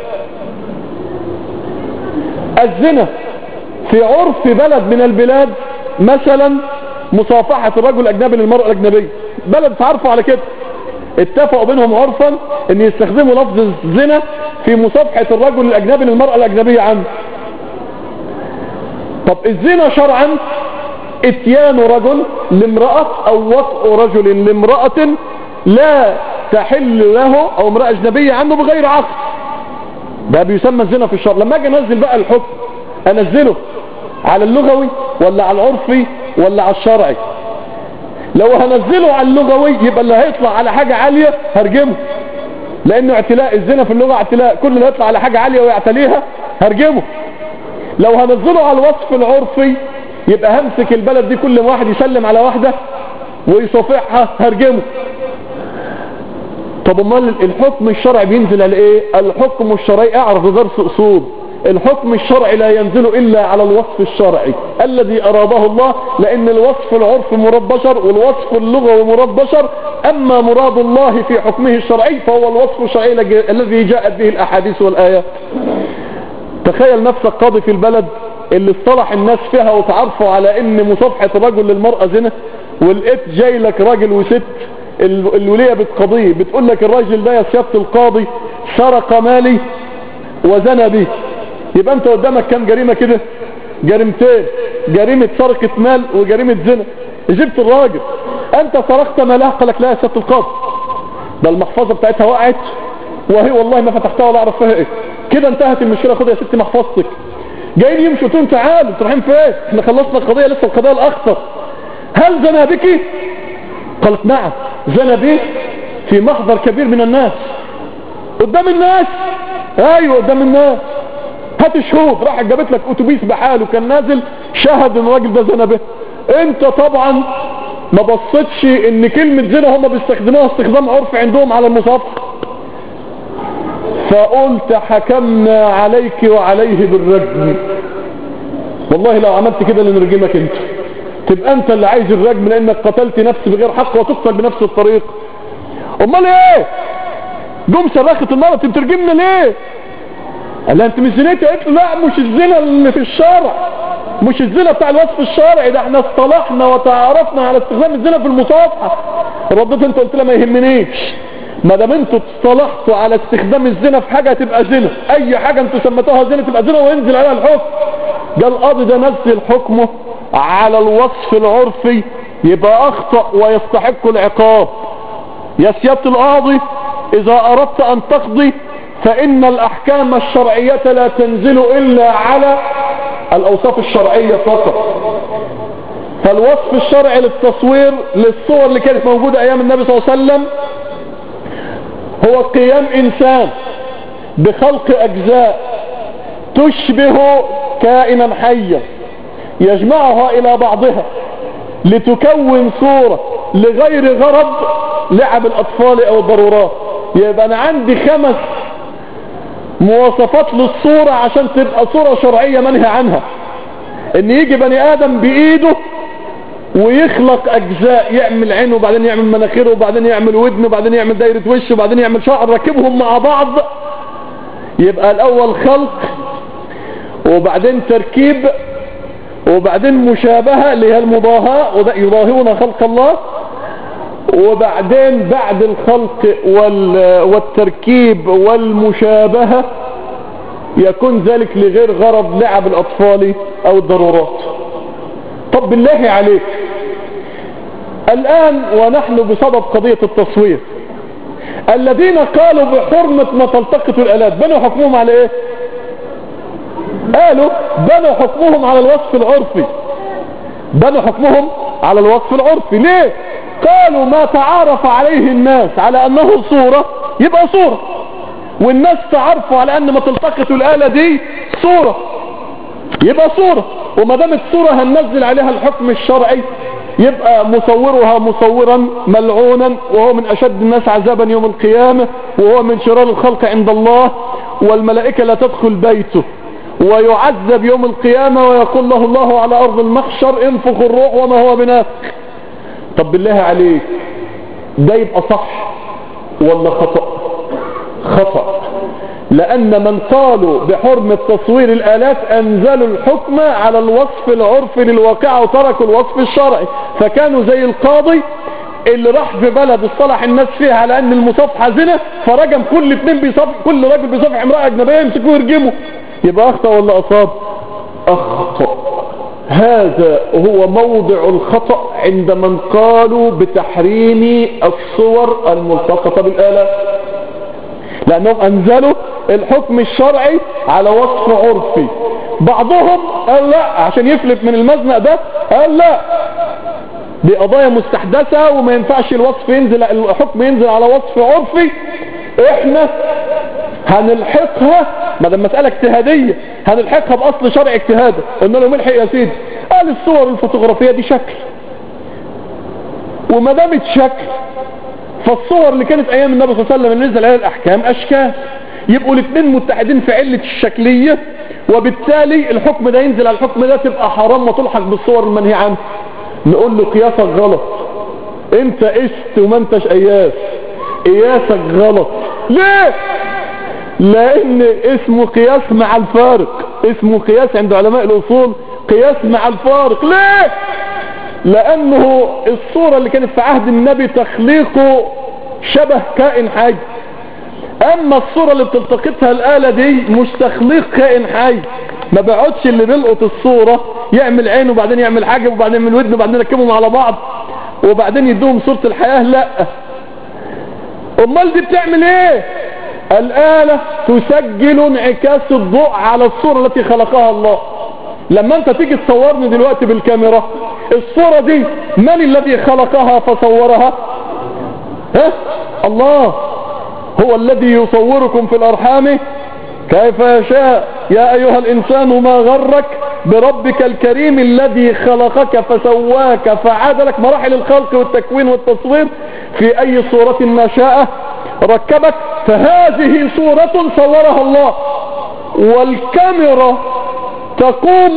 الزنا في عرف بلد من البلاد مثلا مصافحة الرجل الاجنبي للمرأة الاجنبية بلد تعرفوا على كده اتفقوا بينهم عرفا ان يستخدموا لفظ الزنا في مصافحة الرجل الاجنبي للمرأة الاجنبية عنه طب الزنا شرعا اتيان رجل لامرأة او وطء رجل لامرأة لا تحل له او امرأة اجنبية عنه بغير عقد ده بيسمى الزنا في الشرع لما اجي انزل بقى الحكم انزله على اللغوي ولا على العرفي ولا على الشرعي لو هنزله على اللغوي يبقى اللي هيطلع على حاجة عالية هرجمه لانه اعتلاء الزنا في اللغة اعتلاء كل اللي هيطلع على حاجة عالية ويعتليها هرجمه لو هنزله على الوصف العرفي يبقى همسك البلد دي كل واحد يسلم على واحدة ويصافحها هرجمه طب امال الحكم الشرعي بينزل على ايه الحكم الشرعي اعرف درس اصول الحكم الشرعي لا ينزل إلا على الوصف الشرعي الذي أراده الله لأن الوصف العرف مراد بشر والوصف اللغوي مراد بشر أما مراد الله في حكمه الشرعي فهو الوصف الشرعي الذي جاءت به الأحاديث والآيات تخيل نفسك قاضي في البلد اللي اصطلح الناس فيها وتعرفوا على ان مصافحة الرجل للمرأة زنا ولقيت جاي لك راجل وست الولية بتقضيه بتقول لك الراجل ده يا سيادة القاضي سرق مالي وزنى به يبقى انت قدامك كام جريمة كده جريمتين جريمة سرقة مال وجريمة زنا جبت الراجل انت سرقت مالها قال لك لا يا سيادة القاضي ده المحفظة بتاعتها وقعت وهي والله ما فتحتها ولا اعرف فيها ايه كده انتهت المشكلة خد يا ستي محفظتك جايين يمشوا تقول تعالوا انتوا رايحين فين احنا خلصنا القضية لسه القضية الاخطر هل زنى بك قالت نعم زنى به في محضر كبير من الناس قدام الناس ايوه قدام الناس هات شهود راح جابت لك اتوبيس بحاله كان نازل شهد ان الراجل ده زنى به انت طبعا ما بصيتش ان كلمة زنا هم بيستخدموها استخدام عرفي عندهم على المصافحة فقلت حكمنا عليك وعليه بالرجم والله لو عملت كده لنرجمك انت تبقى انت اللي عايز الرجم لانك قتلت نفس بغير حق وتقتل بنفس الطريق امال ايه جم صرخت المرأة انت بترجمنا ليه قال لها انت مش زنيتي قالت له لا مش الزنا اللي في الشارع مش الزنا بتاع الوصف الشرعي ده احنا اصطلحنا وتعارفنا على استخدام الزنا في المصافحه رديت انت قلت لها ما يهمنيش ما دام انتوا اصطلحتوا على استخدام الزنا في حاجه تبقى زنا اي حاجه انتوا سميتوها زنا تبقى زنا وينزل عليها الحكم ده القاضي ده نزل حكمه على الوصف العرفي يبقى اخطأ ويستحق العقاب يا سيادة القاضي اذا اردت ان تقضي فان الاحكام الشرعية لا تنزل الا على الاوصاف الشرعية فقط فالوصف الشرعي للتصوير للصور اللي كانت موجودة ايام النبي صلى الله عليه وسلم هو قيام انسان بخلق اجزاء تشبه كائنا حيا يجمعها الى بعضها لتكون صورة لغير غرض لعب الاطفال او الضرورات يبقى انا عندي خمس مواصفات للصورة عشان تبقى صورة شرعية منهي عنها ان يجي بني ادم بايده ويخلق اجزاء يعمل عينه وبعدين يعمل مناخيره وبعدين يعمل ودنه وبعدين يعمل دايرة وشه وبعدين يعمل شعر ركبهم مع بعض يبقى الاول خلق وبعدين تركيب وبعدين مشابهة اللي هي المضاهاة يضاهون خلق الله وبعدين بعد الخلق والتركيب والمشابهة يكون ذلك لغير غرض لعب الأطفال أو الضرورات طب بالله عليك الآن ونحن بسبب قضية التصوير الذين قالوا بحرمة ما تلتقط الآلات بنوا حكمهم على ايه قالوا بنوا حكمهم على الوصف العرفي بنوا حكمهم على الوصف العرفي ليه قالوا ما تعارف عليه الناس على انه صورة يبقى صورة والناس تعرفوا على ان ما تلتقط الآلة دي صورة يبقى صورة وما دامت صورة هننزل عليها الحكم الشرعي يبقى مصورها مصورا ملعونا وهو من اشد الناس عذابا يوم القيامة وهو من شرار الخلق عند الله والملائكة لا تدخل بيته ويعذب يوم القيامة ويقول له الله على ارض المحشر انفخ الروح وما هو بنافخ طب بالله عليك ده يبقى صح ولا خطأ خطأ لأن من قالوا بحرمة تصوير الآلات أنزلوا الحكم على الوصف العرفي للواقع وتركوا الوصف الشرعي فكانوا زي القاضي اللي راح في بلد اصطلح الناس فيها على ان المصافحة زنا فرجم كل اتنين بيصافح كل راجل بيصافح امرأة اجنبية يمسكوه يرجمه يبقى اخطأ ولا اصاب اخطأ هذا هو موضع الخطأ عند من قالوا بتحريم الصور الملتقطة بالآلات لأنهم أنزلوا الحكم الشرعي على وصف عرفي بعضهم قال لا عشان يفلت من المزنق ده قال لا دي قضايا مستحدثة وما ينفعش الوصف ينزل الحكم ينزل على وصف عرفي احنا هنلحقها ما دام مسألة اجتهادية هنلحقها بأصل شرع اجتهاده قلنا له ملحق يا سيدي قال الصور الفوتوغرافية دي شكل وما دامت شكل فالصور اللي كانت ايام النبي صلى الله عليه وسلم اللي نزل عليها الاحكام اشكال يبقوا الاثنين متحدين في علة الشكلية وبالتالي الحكم ده ينزل على الحكم ده تبقى حرام وتلحق بالصور المنهي عنه نقول له قياسك غلط انت قست وما انتش قياس قياسك غلط ليه لان اسمه قياس مع الفارق اسمه قياس عند علماء الاصول قياس مع الفارق ليه لانه الصورة اللي كانت في عهد النبي تخليقه شبه كائن حي اما الصورة اللي بتلتقطها الآلة دي مش تخليق كائن حي ما بيقعدش اللي بيلقط الصورة يعمل عين وبعدين يعمل حاجب وبعدين يعمل ودن وبعدين يركبهم على بعض وبعدين يدوهم صورة الحياة لا امال دي بتعمل ايه الآلة تسجل انعكاس الضوء على الصورة التي خلقها الله لما انت تيجي تصورني دلوقتي بالكاميرا الصورة دي من الذي خلقها فصورها ها الله هو الذي يصوركم في الارحام كيف يشاء يا ايها الانسان ما غرك بربك الكريم الذي خلقك فسواك فعادلك مراحل الخلق والتكوين والتصوير في اي صورة ما شاء ركبك فهذه صورة صورها الله والكاميرا تقوم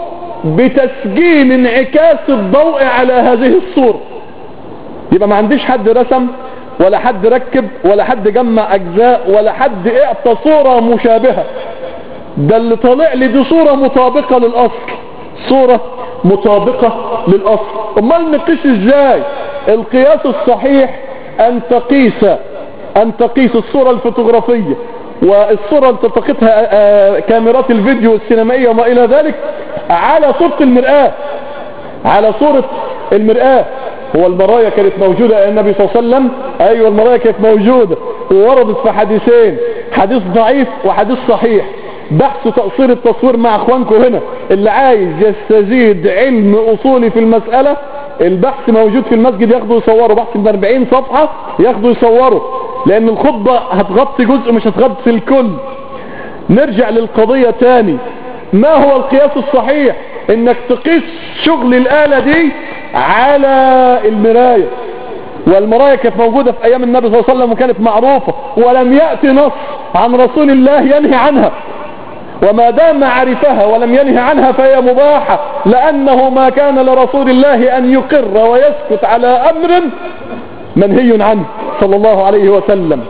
بتسجيل انعكاس الضوء على هذه الصورة يبقى ما عنديش حد رسم ولا حد ركب ولا حد جمع اجزاء ولا حد اعطى صورة مشابهة ده اللي طالع لي دي صورة مطابقة للاصل صورة مطابقة للاصل امال نقيس ازاي القياس الصحيح ان تقيس ان تقيس الصورة الفوتوغرافية والصورة اللي تلتقطها كاميرات الفيديو السينمائية وما الى ذلك على صورة المرآة على صورة المرآة هو المرايا كانت موجودة النبي صلى الله عليه وسلم ايوه المرايا كانت موجودة ووردت في حديثين حديث ضعيف وحديث صحيح بحث تقصير التصوير مع اخوانكم هنا اللي عايز يستزيد علم اصولي في المسألة البحث موجود في المسجد ياخدوا يصوروا بحث من 40 صفحة ياخدوا يصوروا لان الخطبة هتغطي جزء مش هتغطي الكل نرجع للقضية تاني ما هو القياس الصحيح انك تقيس شغل الآلة دي على المراية والمراية كانت موجودة في ايام النبي صلى الله عليه وسلم وكانت معروفة ولم يأتي نص عن رسول الله ينهي عنها وما دام عرفها ولم ينهي عنها فهي مباحة لأنه ما كان لرسول الله أن يقر ويسكت على أمر منهي عنه صلى الله عليه وسلم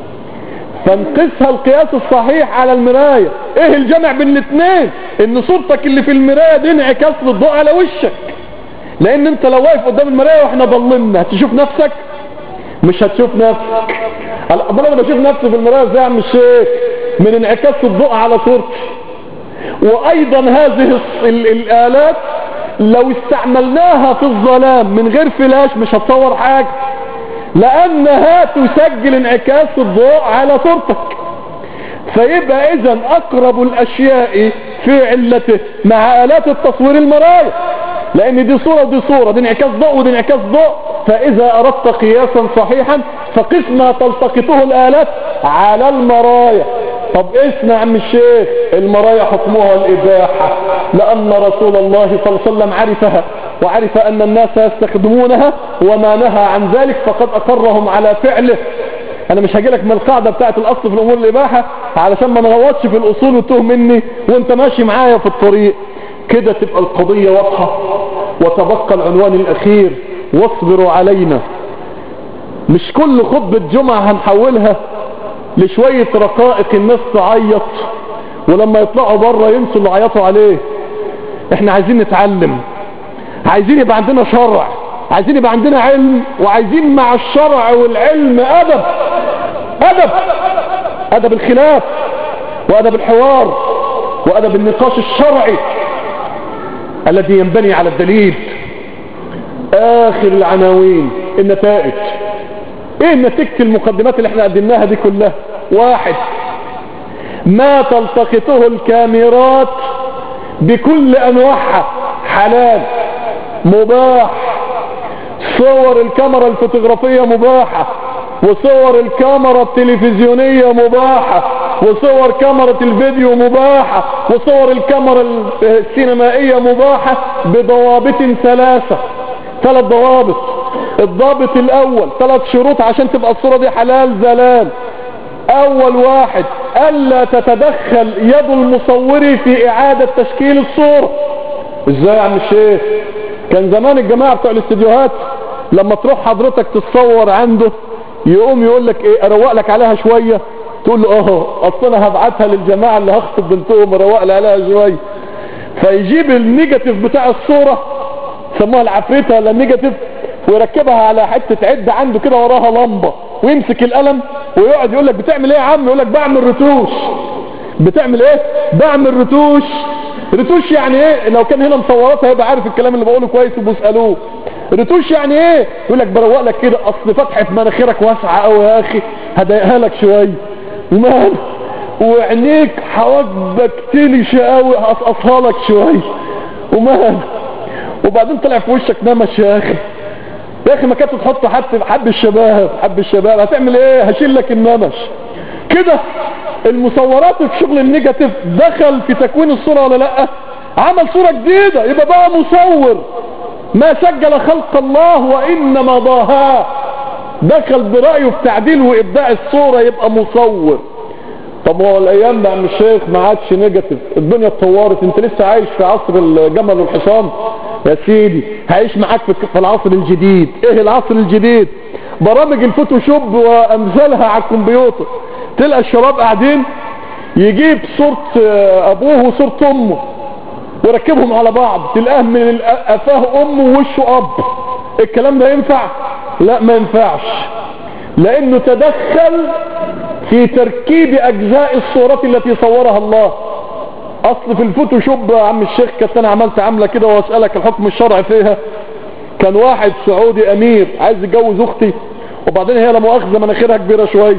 فانقسها القياس الصحيح على المراية ايه الجمع بين الاثنين ان صورتك اللي في المراية دي انعكاس للضوء على وشك لان انت لو واقف قدام المراية واحنا ضلمنا هتشوف نفسك مش هتشوف نفسك امال انا بشوف نفسي في المراية ازاي يا عم الشيخ من انعكاس الضوء على صورتي وايضا هذه ال الالات لو استعملناها في الظلام من غير فلاش مش هتصور حاجة لانها تسجل انعكاس الضوء على صورتك فيبقى اذا اقرب الاشياء في علته مع الات التصوير المرايا لان دي صورة ودي صورة دي انعكاس ضوء ودي انعكاس ضوء فاذا اردت قياسا صحيحا فقس ما تلتقطه الالات على المرايا طب اسمع عم الشيخ المرايا حكمها الاباحة لان رسول الله صلى الله عليه وسلم عرفها وعرف ان الناس يستخدمونها وما نهى عن ذلك فقد اقرهم على فعله انا مش هجيلك من القاعدة بتاعت الاصل في الامور الاباحة علشان ما نغوطش في الاصول وتوه مني وانت ماشي معايا في الطريق كده تبقى القضية واضحة وتبقى العنوان الاخير واصبروا علينا مش كل خطبة جمعة هنحولها لشوية رقائق الناس تعيط ولما يطلعوا بره ينسوا اللي عيطوا عليه احنا عايزين نتعلم عايزين يبقى عندنا شرع عايزين يبقى عندنا علم وعايزين مع الشرع والعلم ادب ادب ادب الخلاف وادب الحوار وادب النقاش الشرعي الذي ينبني على الدليل اخر العناوين النتائج ايه نتيجة المقدمات اللي احنا قدمناها دي كلها واحد ما تلتقطه الكاميرات بكل انواعها حلال مباح صور الكاميرا الفوتوغرافية مباحة وصور الكاميرا التلفزيونية مباحة وصور كاميرا الفيديو مباحة وصور الكاميرا السينمائية مباحة بضوابط ثلاثة ثلاث ضوابط الضابط الاول ثلاث شروط عشان تبقى الصورة دي حلال زلال اول واحد الا تتدخل يد المصور في اعادة تشكيل الصورة ازاي يا عم الشيخ كان زمان الجماعة بتوع الاستديوهات لما تروح حضرتك تتصور عنده يقوم يقول لك ايه اروق لك عليها شوية تقول له اه اصل انا هبعتها للجماعة اللي هخطب بنتهم اروق لي عليها شوية فيجيب النيجاتيف بتاع الصورة سموها العفريتة ولا النيجاتيف ويركبها على حتة عد عنده كده وراها لمبة ويمسك القلم ويقعد يقول لك بتعمل ايه يا عم يقول لك بعمل رتوش بتعمل ايه بعمل رتوش رتوش يعني ايه لو كان هنا مصوراتها هيبقى عارف الكلام اللي بقوله كويس وبيسالوه رتوش يعني ايه يقول لك بروق لك كده اصل فتحه مناخيرك واسعه قوي يا اخي هضايقها لك شويه ومال وعينيك حواجبك تلشة قوي هقصقصها لك شويه ومال وبعدين طلع في وشك نمش يا اخي يا اخي ما كنت تحط حد حب الشباب حب الشباب هتعمل ايه هشيل لك النمش كده المصورات في شغل النيجاتيف دخل في تكوين الصورة ولا لا عمل صورة جديدة يبقى بقى مصور ما سجل خلق الله وانما ضاها دخل برأيه في تعديل وابداع الصورة يبقى مصور طب هو الايام ده عم الشيخ ما عادش نيجاتيف الدنيا اتطورت انت لسه عايش في عصر الجمل والحصان يا سيدي هعيش معاك في العصر الجديد ايه العصر الجديد برامج الفوتوشوب وامثالها على الكمبيوتر تلقى الشباب قاعدين يجيب صورة ابوه وصورة امه ويركبهم على بعض تلقاه من قفاه امه ووشه اب الكلام ده ينفع لا ما ينفعش لانه تدخل في تركيب اجزاء الصورات التي صورها الله اصل في الفوتوشوب يا عم الشيخ كنت انا عملت عامله كده واسالك الحكم الشرعي فيها كان واحد سعودي امير عايز يتجوز اختي وبعدين هي لا مؤاخذه مناخيرها كبيره شويه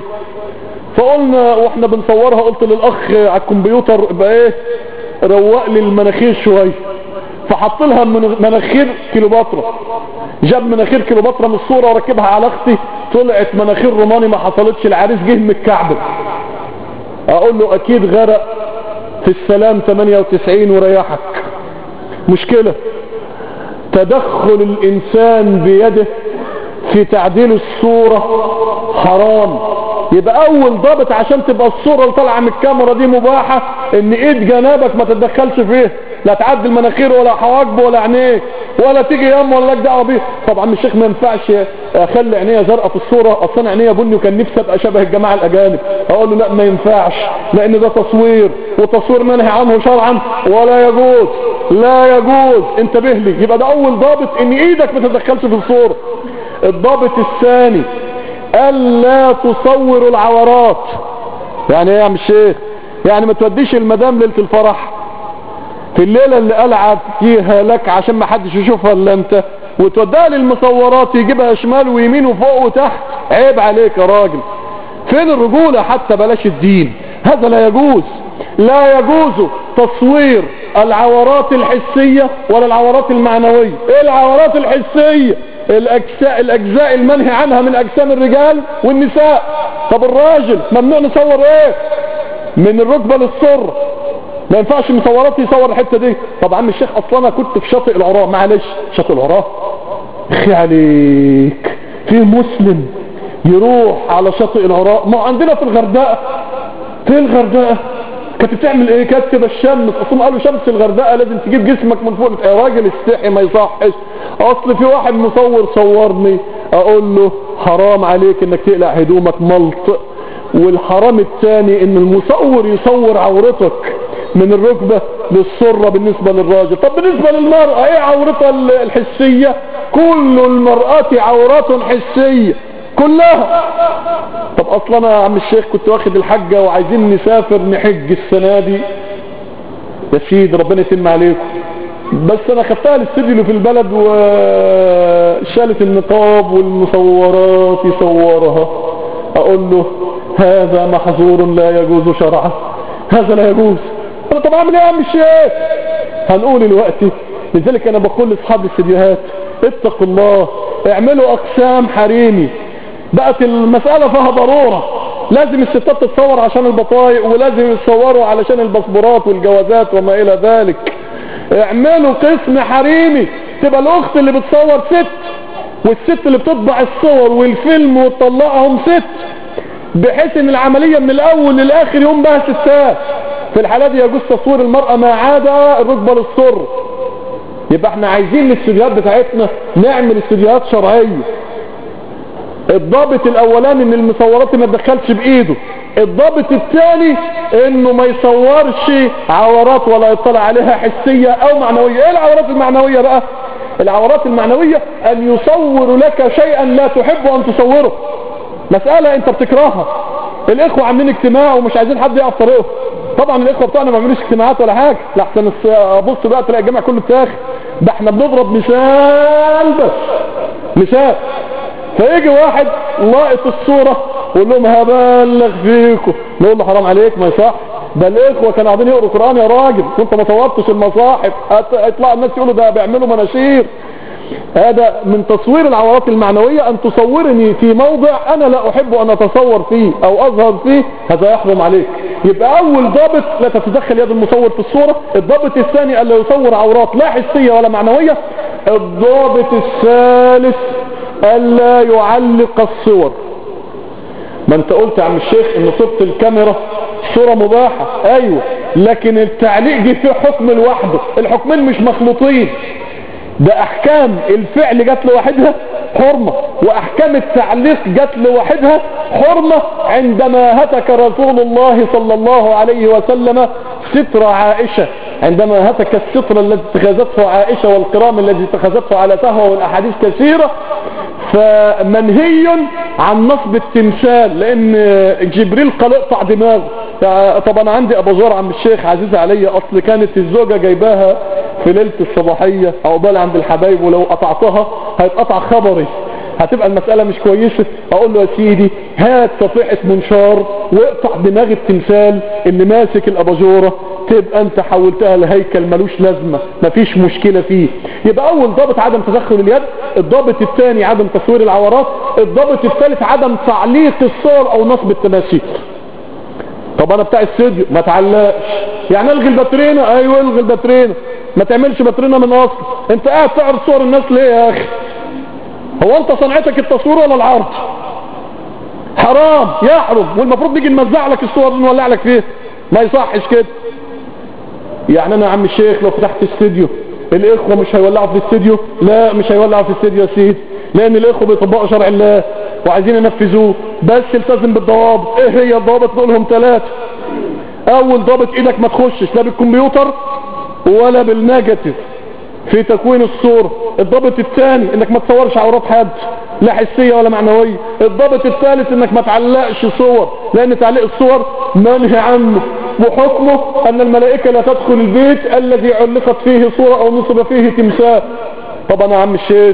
فقلنا واحنا بنصورها قلت للاخ على الكمبيوتر بقى ايه روق لي المناخير شويه فحط لها مناخير كيلوباترا جاب مناخير كيلوباترا من الصوره وركبها على اختي طلعت مناخير روماني ما حصلتش العريس جه من الكعبه اقول له اكيد غرق في السلام 98 وريحك مشكلة تدخل الانسان بيده في تعديل الصورة حرام يبقى اول ضابط عشان تبقى الصورة اللي طالعه من الكاميرا دي مباحة ان ايد جنابك ما تتدخلش فيه لا تعدل مناخيره ولا حواجبه ولا عينيه ولا تيجي يم ولا لك دعوه بيه طبعا الشيخ ما ينفعش اخلي عينيا زرقاء في الصوره اصلا عينيا بني وكان نفسي ابقى شبه الجماعه الاجانب اقول له لا ما ينفعش لان ده تصوير وتصوير منهي عنه شرعا ولا يجوز لا يجوز انتبه لي يبقى ده اول ضابط ان ايدك ما تتدخلش في الصوره الضابط الثاني الا تصور العورات يعني ايه يا عم الشيخ يعني ما توديش المدام ليله الفرح في الليلة اللي ألعب فيها لك عشان ما حدش يشوفها الا انت وتوديها للمصورات يجيبها شمال ويمين وفوق وتحت عيب عليك يا راجل فين الرجولة حتى بلاش الدين هذا لا يجوز لا يجوز تصوير العورات الحسية ولا العورات المعنوية ايه العورات الحسية الاجزاء الاجزاء المنهي عنها من اجسام الرجال والنساء طب الراجل ممنوع نصور ايه من الركبة للسر ما ينفعش مصورات يصور الحته دي طب عم الشيخ اصلا انا كنت في شاطئ العراء معلش شاطئ العراء اخي عليك في مسلم يروح على شاطئ العراء ما عندنا في الغردقه في الغردقه كانت بتعمل ايه كانت تبقى الشمس اصلا قالوا شمس الغردقه لازم تجيب جسمك من فوق يا راجل استحي ما يصحش اصل في واحد مصور صورني اقول له حرام عليك انك تقلع هدومك ملط والحرام الثاني ان المصور يصور عورتك من الركبة للسرة بالنسبة للراجل طب بالنسبة للمرأة ايه عورتها الحسية كل المرأة عورات حسية كلها طب اصلا انا يا عم الشيخ كنت واخد الحجة وعايزين نسافر نحج السنة دي يا سيدي ربنا يتم عليكم بس انا خدتها للسجل في البلد وشالت النقاب والمصورات يصورها اقول له هذا محظور لا يجوز شرعا هذا لا يجوز طب طب اعمل ايه يا عم الشيخ هنقول الوقت لذلك انا بقول لاصحاب الاستديوهات اتقوا الله اعملوا اقسام حريمي بقت المسألة فيها ضرورة لازم الستات تتصور عشان البطايق ولازم يتصوروا علشان الباسبورات والجوازات وما الى ذلك اعملوا قسم حريمي تبقى الاخت اللي بتصور ست والست اللي بتطبع الصور والفيلم وتطلعهم ست بحيث ان العملية من الاول للاخر يوم بها ستات في الحالة دي يجوز تصوير المرأة ما عدا الركبة للسر يبقى احنا عايزين الاستوديوهات بتاعتنا نعمل استوديوهات شرعية الضابط الاولاني ان المصورات ما تدخلش بايده الضابط الثاني انه ما يصورش عورات ولا يطلع عليها حسية او معنوية ايه العورات المعنوية بقى العورات المعنوية ان يصور لك شيئا لا تحب ان تصوره مسألة انت بتكرهها الاخوة عاملين اجتماع ومش عايزين حد يقف طريقه طبعا الاخوة بتوعنا ما بيعملوش اجتماعات ولا حاجة لحسن ابص بقى تلاقي الجامع كله اتاخد ده احنا بنضرب مثال بس مثال فيجي واحد لاقط الصورة ويقول لهم هبلغ فيكم نقول له حرام عليك ما يصح ده الاخوة كانوا قاعدين يقروا قرآن يا راجل وانت ما صورتش المصاحف اطلع الناس يقولوا ده بيعملوا مناشير هذا من تصوير العورات المعنوية ان تصورني في موضع انا لا احب ان اتصور فيه او اظهر فيه هذا يحرم عليك يبقى اول ضابط لا تتدخل يد المصور في الصورة الضابط الثاني الا يصور عورات لا حسية ولا معنوية الضابط الثالث الا يعلق الصور ما انت قلت يا عم الشيخ ان صورة الكاميرا صورة مباحة ايوه لكن التعليق دي فيه حكم لوحده الحكمين مش مخلوطين ده احكام الفعل جت لوحدها حرمة واحكام التعليق جت لوحدها حرمة عندما هتك رسول الله صلى الله عليه وسلم ستر عائشة عندما هتك الستر الذي اتخذته عائشة والكرام الذي اتخذته على سهوة والاحاديث كثيرة فمنهي عن نصب التمثال لان جبريل قال اقطع دماغه طبعا عندي اباجور عم الشيخ عزيز علي اصل كانت الزوجة جايباها في ليلة الصباحية عقبال عند الحبايب ولو قطعتها هيتقطع خبري هتبقى المسألة مش كويسة اقول له يا سيدي هات صفيحة منشار واقطع دماغ التمثال اللي ماسك الاباجورة تبقى انت حولتها لهيكل ملوش لازمة مفيش مشكلة فيه يبقى اول ضابط عدم تدخل اليد الضابط الثاني عدم تصوير العورات الضابط الثالث عدم تعليق الصور او نصب التماثيل طب انا بتاع الاستوديو ما تعلقش يعني الغي الباترينا ايوه الغي الباترينا ما تعملش باترينا من اصل انت قاعد تعرض صور الناس ليه يا اخي هو انت صنعتك التصوير ولا العرض حرام يحرم والمفروض نيجي نمزع لك الصور دي نولع لك فيه ما يصحش كده يعني انا يا عم الشيخ لو فتحت استوديو الاخوة مش هيولعوا في الاستوديو لا مش هيولعوا في الاستوديو يا سيدي لان الاخوة بيطبقوا شرع الله وعايزين ينفذوه بس التزم بالضوابط ايه هي الضوابط نقولهم ثلاثة اول ضابط ايدك ما تخشش لا بالكمبيوتر ولا بالنيجاتيف في تكوين الصورة الضابط الثاني انك ما تصورش عورات حد لا حسية ولا معنوية الضابط الثالث انك ما تعلقش صور لان تعليق الصور منهي عنه وحكمه ان الملائكة لا تدخل البيت الذي علقت فيه صورة او نصب فيه تمثال طبعا يا عم الشيخ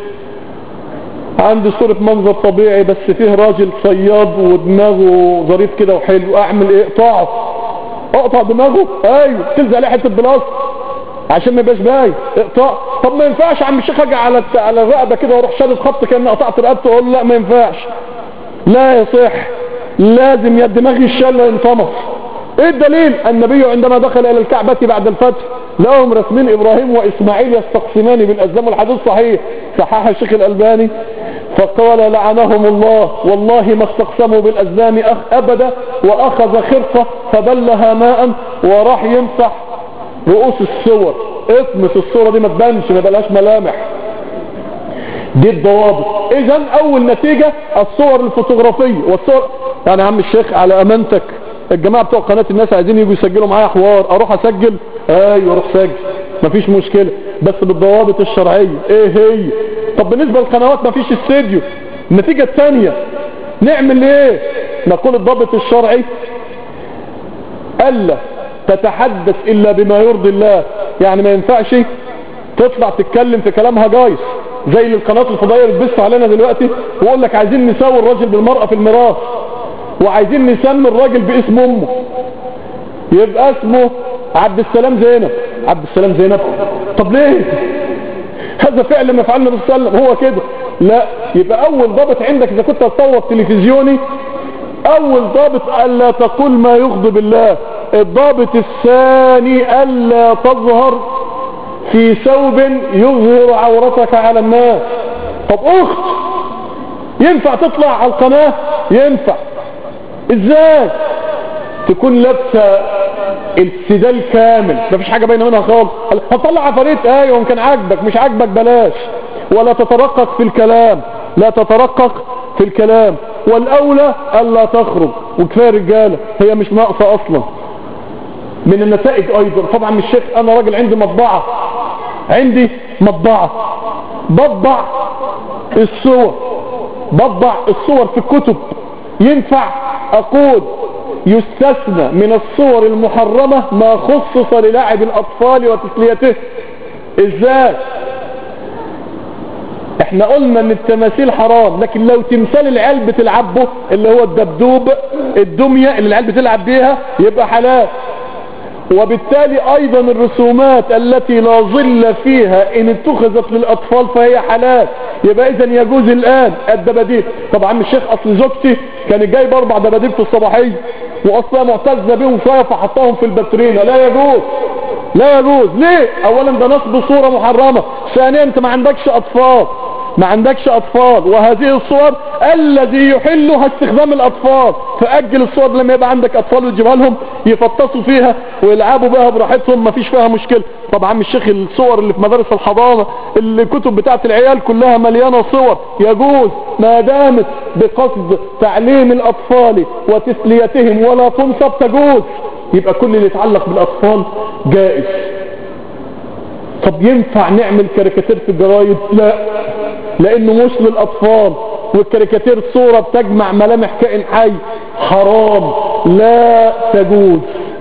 عندي صورة منظر طبيعي بس فيه راجل صياد ودماغه ظريف كده وحلو اعمل ايه اقطعه اقطع دماغه ايوه تلزق عليه حته بلاص عشان ما يبقاش باين اقطع طب ما ينفعش عم الشيخ اجي على على الرقبه كده واروح شادد خط كاني قطعت رقبته واقول لا ما ينفعش لا يصح لازم يا دماغي الشله ينطمس ايه الدليل النبي عندما دخل الى الكعبة بعد الفتح لهم رسمين ابراهيم واسماعيل يستقسمان بالازلام والحديث صحيح صححه الشيخ الالباني فقال لعنهم الله والله ما استقسموا بالازلام أخ ابدا واخذ خرقة فبلها ماء وراح يمسح رؤوس الصور اطمس الصورة دي ما تبانش ما بلاش ملامح دي الضوابط اذا اول نتيجة الصور الفوتوغرافية والصور يعني يا عم الشيخ على امانتك الجماعة بتوع قناة الناس عايزين يجوا يسجلوا معايا حوار اروح اسجل ايوه اروح سجل مفيش مشكلة بس بالضوابط الشرعية ايه هي طب بالنسبة للقنوات مفيش استديو النتيجة الثانية نعمل ايه نقول الضابط الشرعي الا تتحدث الا بما يرضي الله يعني ما ينفعش تطلع تتكلم في كلامها جايز زي اللي القناة الفضائية بتبث علينا دلوقتي ويقول لك عايزين نساوي الراجل بالمرأة في الميراث وعايزين نسمي الراجل باسم امه يبقى اسمه عبد السلام زينب عبد السلام زينب طب ليه هذا فعل ما فعلنا بالسلام هو كده لا يبقى اول ضابط عندك اذا كنت هتصور تلفزيوني اول ضابط الا تقول ما يغضب الله الضابط الثاني الا تظهر في ثوب يظهر عورتك على الناس طب اخت ينفع تطلع على القناة ينفع ازاي تكون لابسه السدال كامل مفيش حاجه باينه منها خالص هتطلع عفاريت ايوه كان عاجبك مش عاجبك بلاش ولا تترقق في الكلام لا تترقق في الكلام والاولى الا تخرج وكفايه رجاله هي مش ناقصه اصلا من النتائج ايضا طبعا مش شيخ انا راجل عندي مطبعه عندي مطبعه بطبع الصور بطبع الصور في الكتب ينفع اقول يستثنى من الصور المحرمة ما خصص للاعب الاطفال وتسليته ازاي احنا قلنا ان التماثيل حرام لكن لو تمثال العيال بتلعبه اللي هو الدبدوب الدمية اللي العيال بتلعب بيها يبقى حلال وبالتالي ايضا الرسومات التي لا ظل فيها ان اتخذت للاطفال فهي حلال يبقى اذا يجوز الان الدباديب طبعا الشيخ اصل زوجتي كانت جايبه اربع دباديب في الصباحيه واصلا معتزه بيهم شويه فحطاهم في الباترينا لا يجوز لا يجوز ليه اولا ده نصب صوره محرمه ثانيا انت ما عندكش اطفال ما عندكش اطفال وهذه الصور الذي يحلها استخدام الاطفال فاجل الصور لما يبقى عندك اطفال وتجيبها لهم يفطسوا فيها ويلعبوا بها براحتهم ما فيش فيها مشكله طبعا الشيخ الصور اللي في مدارس الحضانه الكتب بتاعت العيال كلها مليانه صور يجوز ما دامت بقصد تعليم الاطفال وتسليتهم ولا تنصب تجوز يبقى كل اللي يتعلق بالاطفال جائز طب ينفع نعمل كاريكاتير في الجرايد لا لانه مش للاطفال والكاريكاتير صورة بتجمع ملامح كائن حي حرام لا تجوز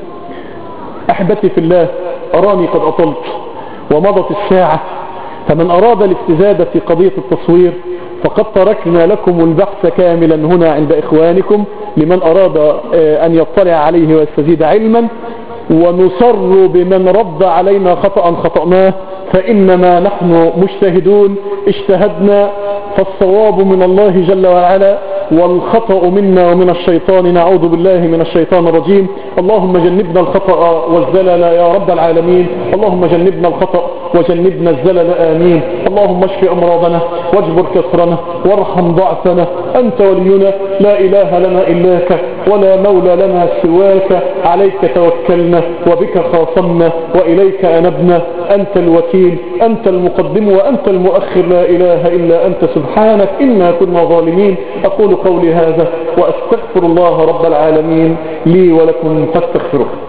احبتي في الله اراني قد اطلت ومضت الساعة فمن اراد الاستزادة في قضية التصوير فقد تركنا لكم البحث كاملا هنا عند اخوانكم لمن اراد ان يطلع عليه ويستزيد علما ونصر بمن رد علينا خطأ خطأناه فإنما نحن مجتهدون اجتهدنا فالصواب من الله جل وعلا والخطأ منا ومن الشيطان نعوذ بالله من الشيطان الرجيم اللهم جنبنا الخطأ والزلل يا رب العالمين اللهم جنبنا الخطأ وجنبنا الزلل آمين اللهم اشف أمراضنا واجبر كسرنا وارحم ضعفنا أنت ولينا لا إله لنا إلاك ولا مولى لنا سواك عليك توكلنا وبك خاصمنا وإليك أنبنا أنت الوكيل أنت المقدم وأنت المؤخر لا إله إلا أنت سبحانك إنا كنا ظالمين أقول قولي هذا وأستغفر الله رب العالمين لي ولكم فاستغفروه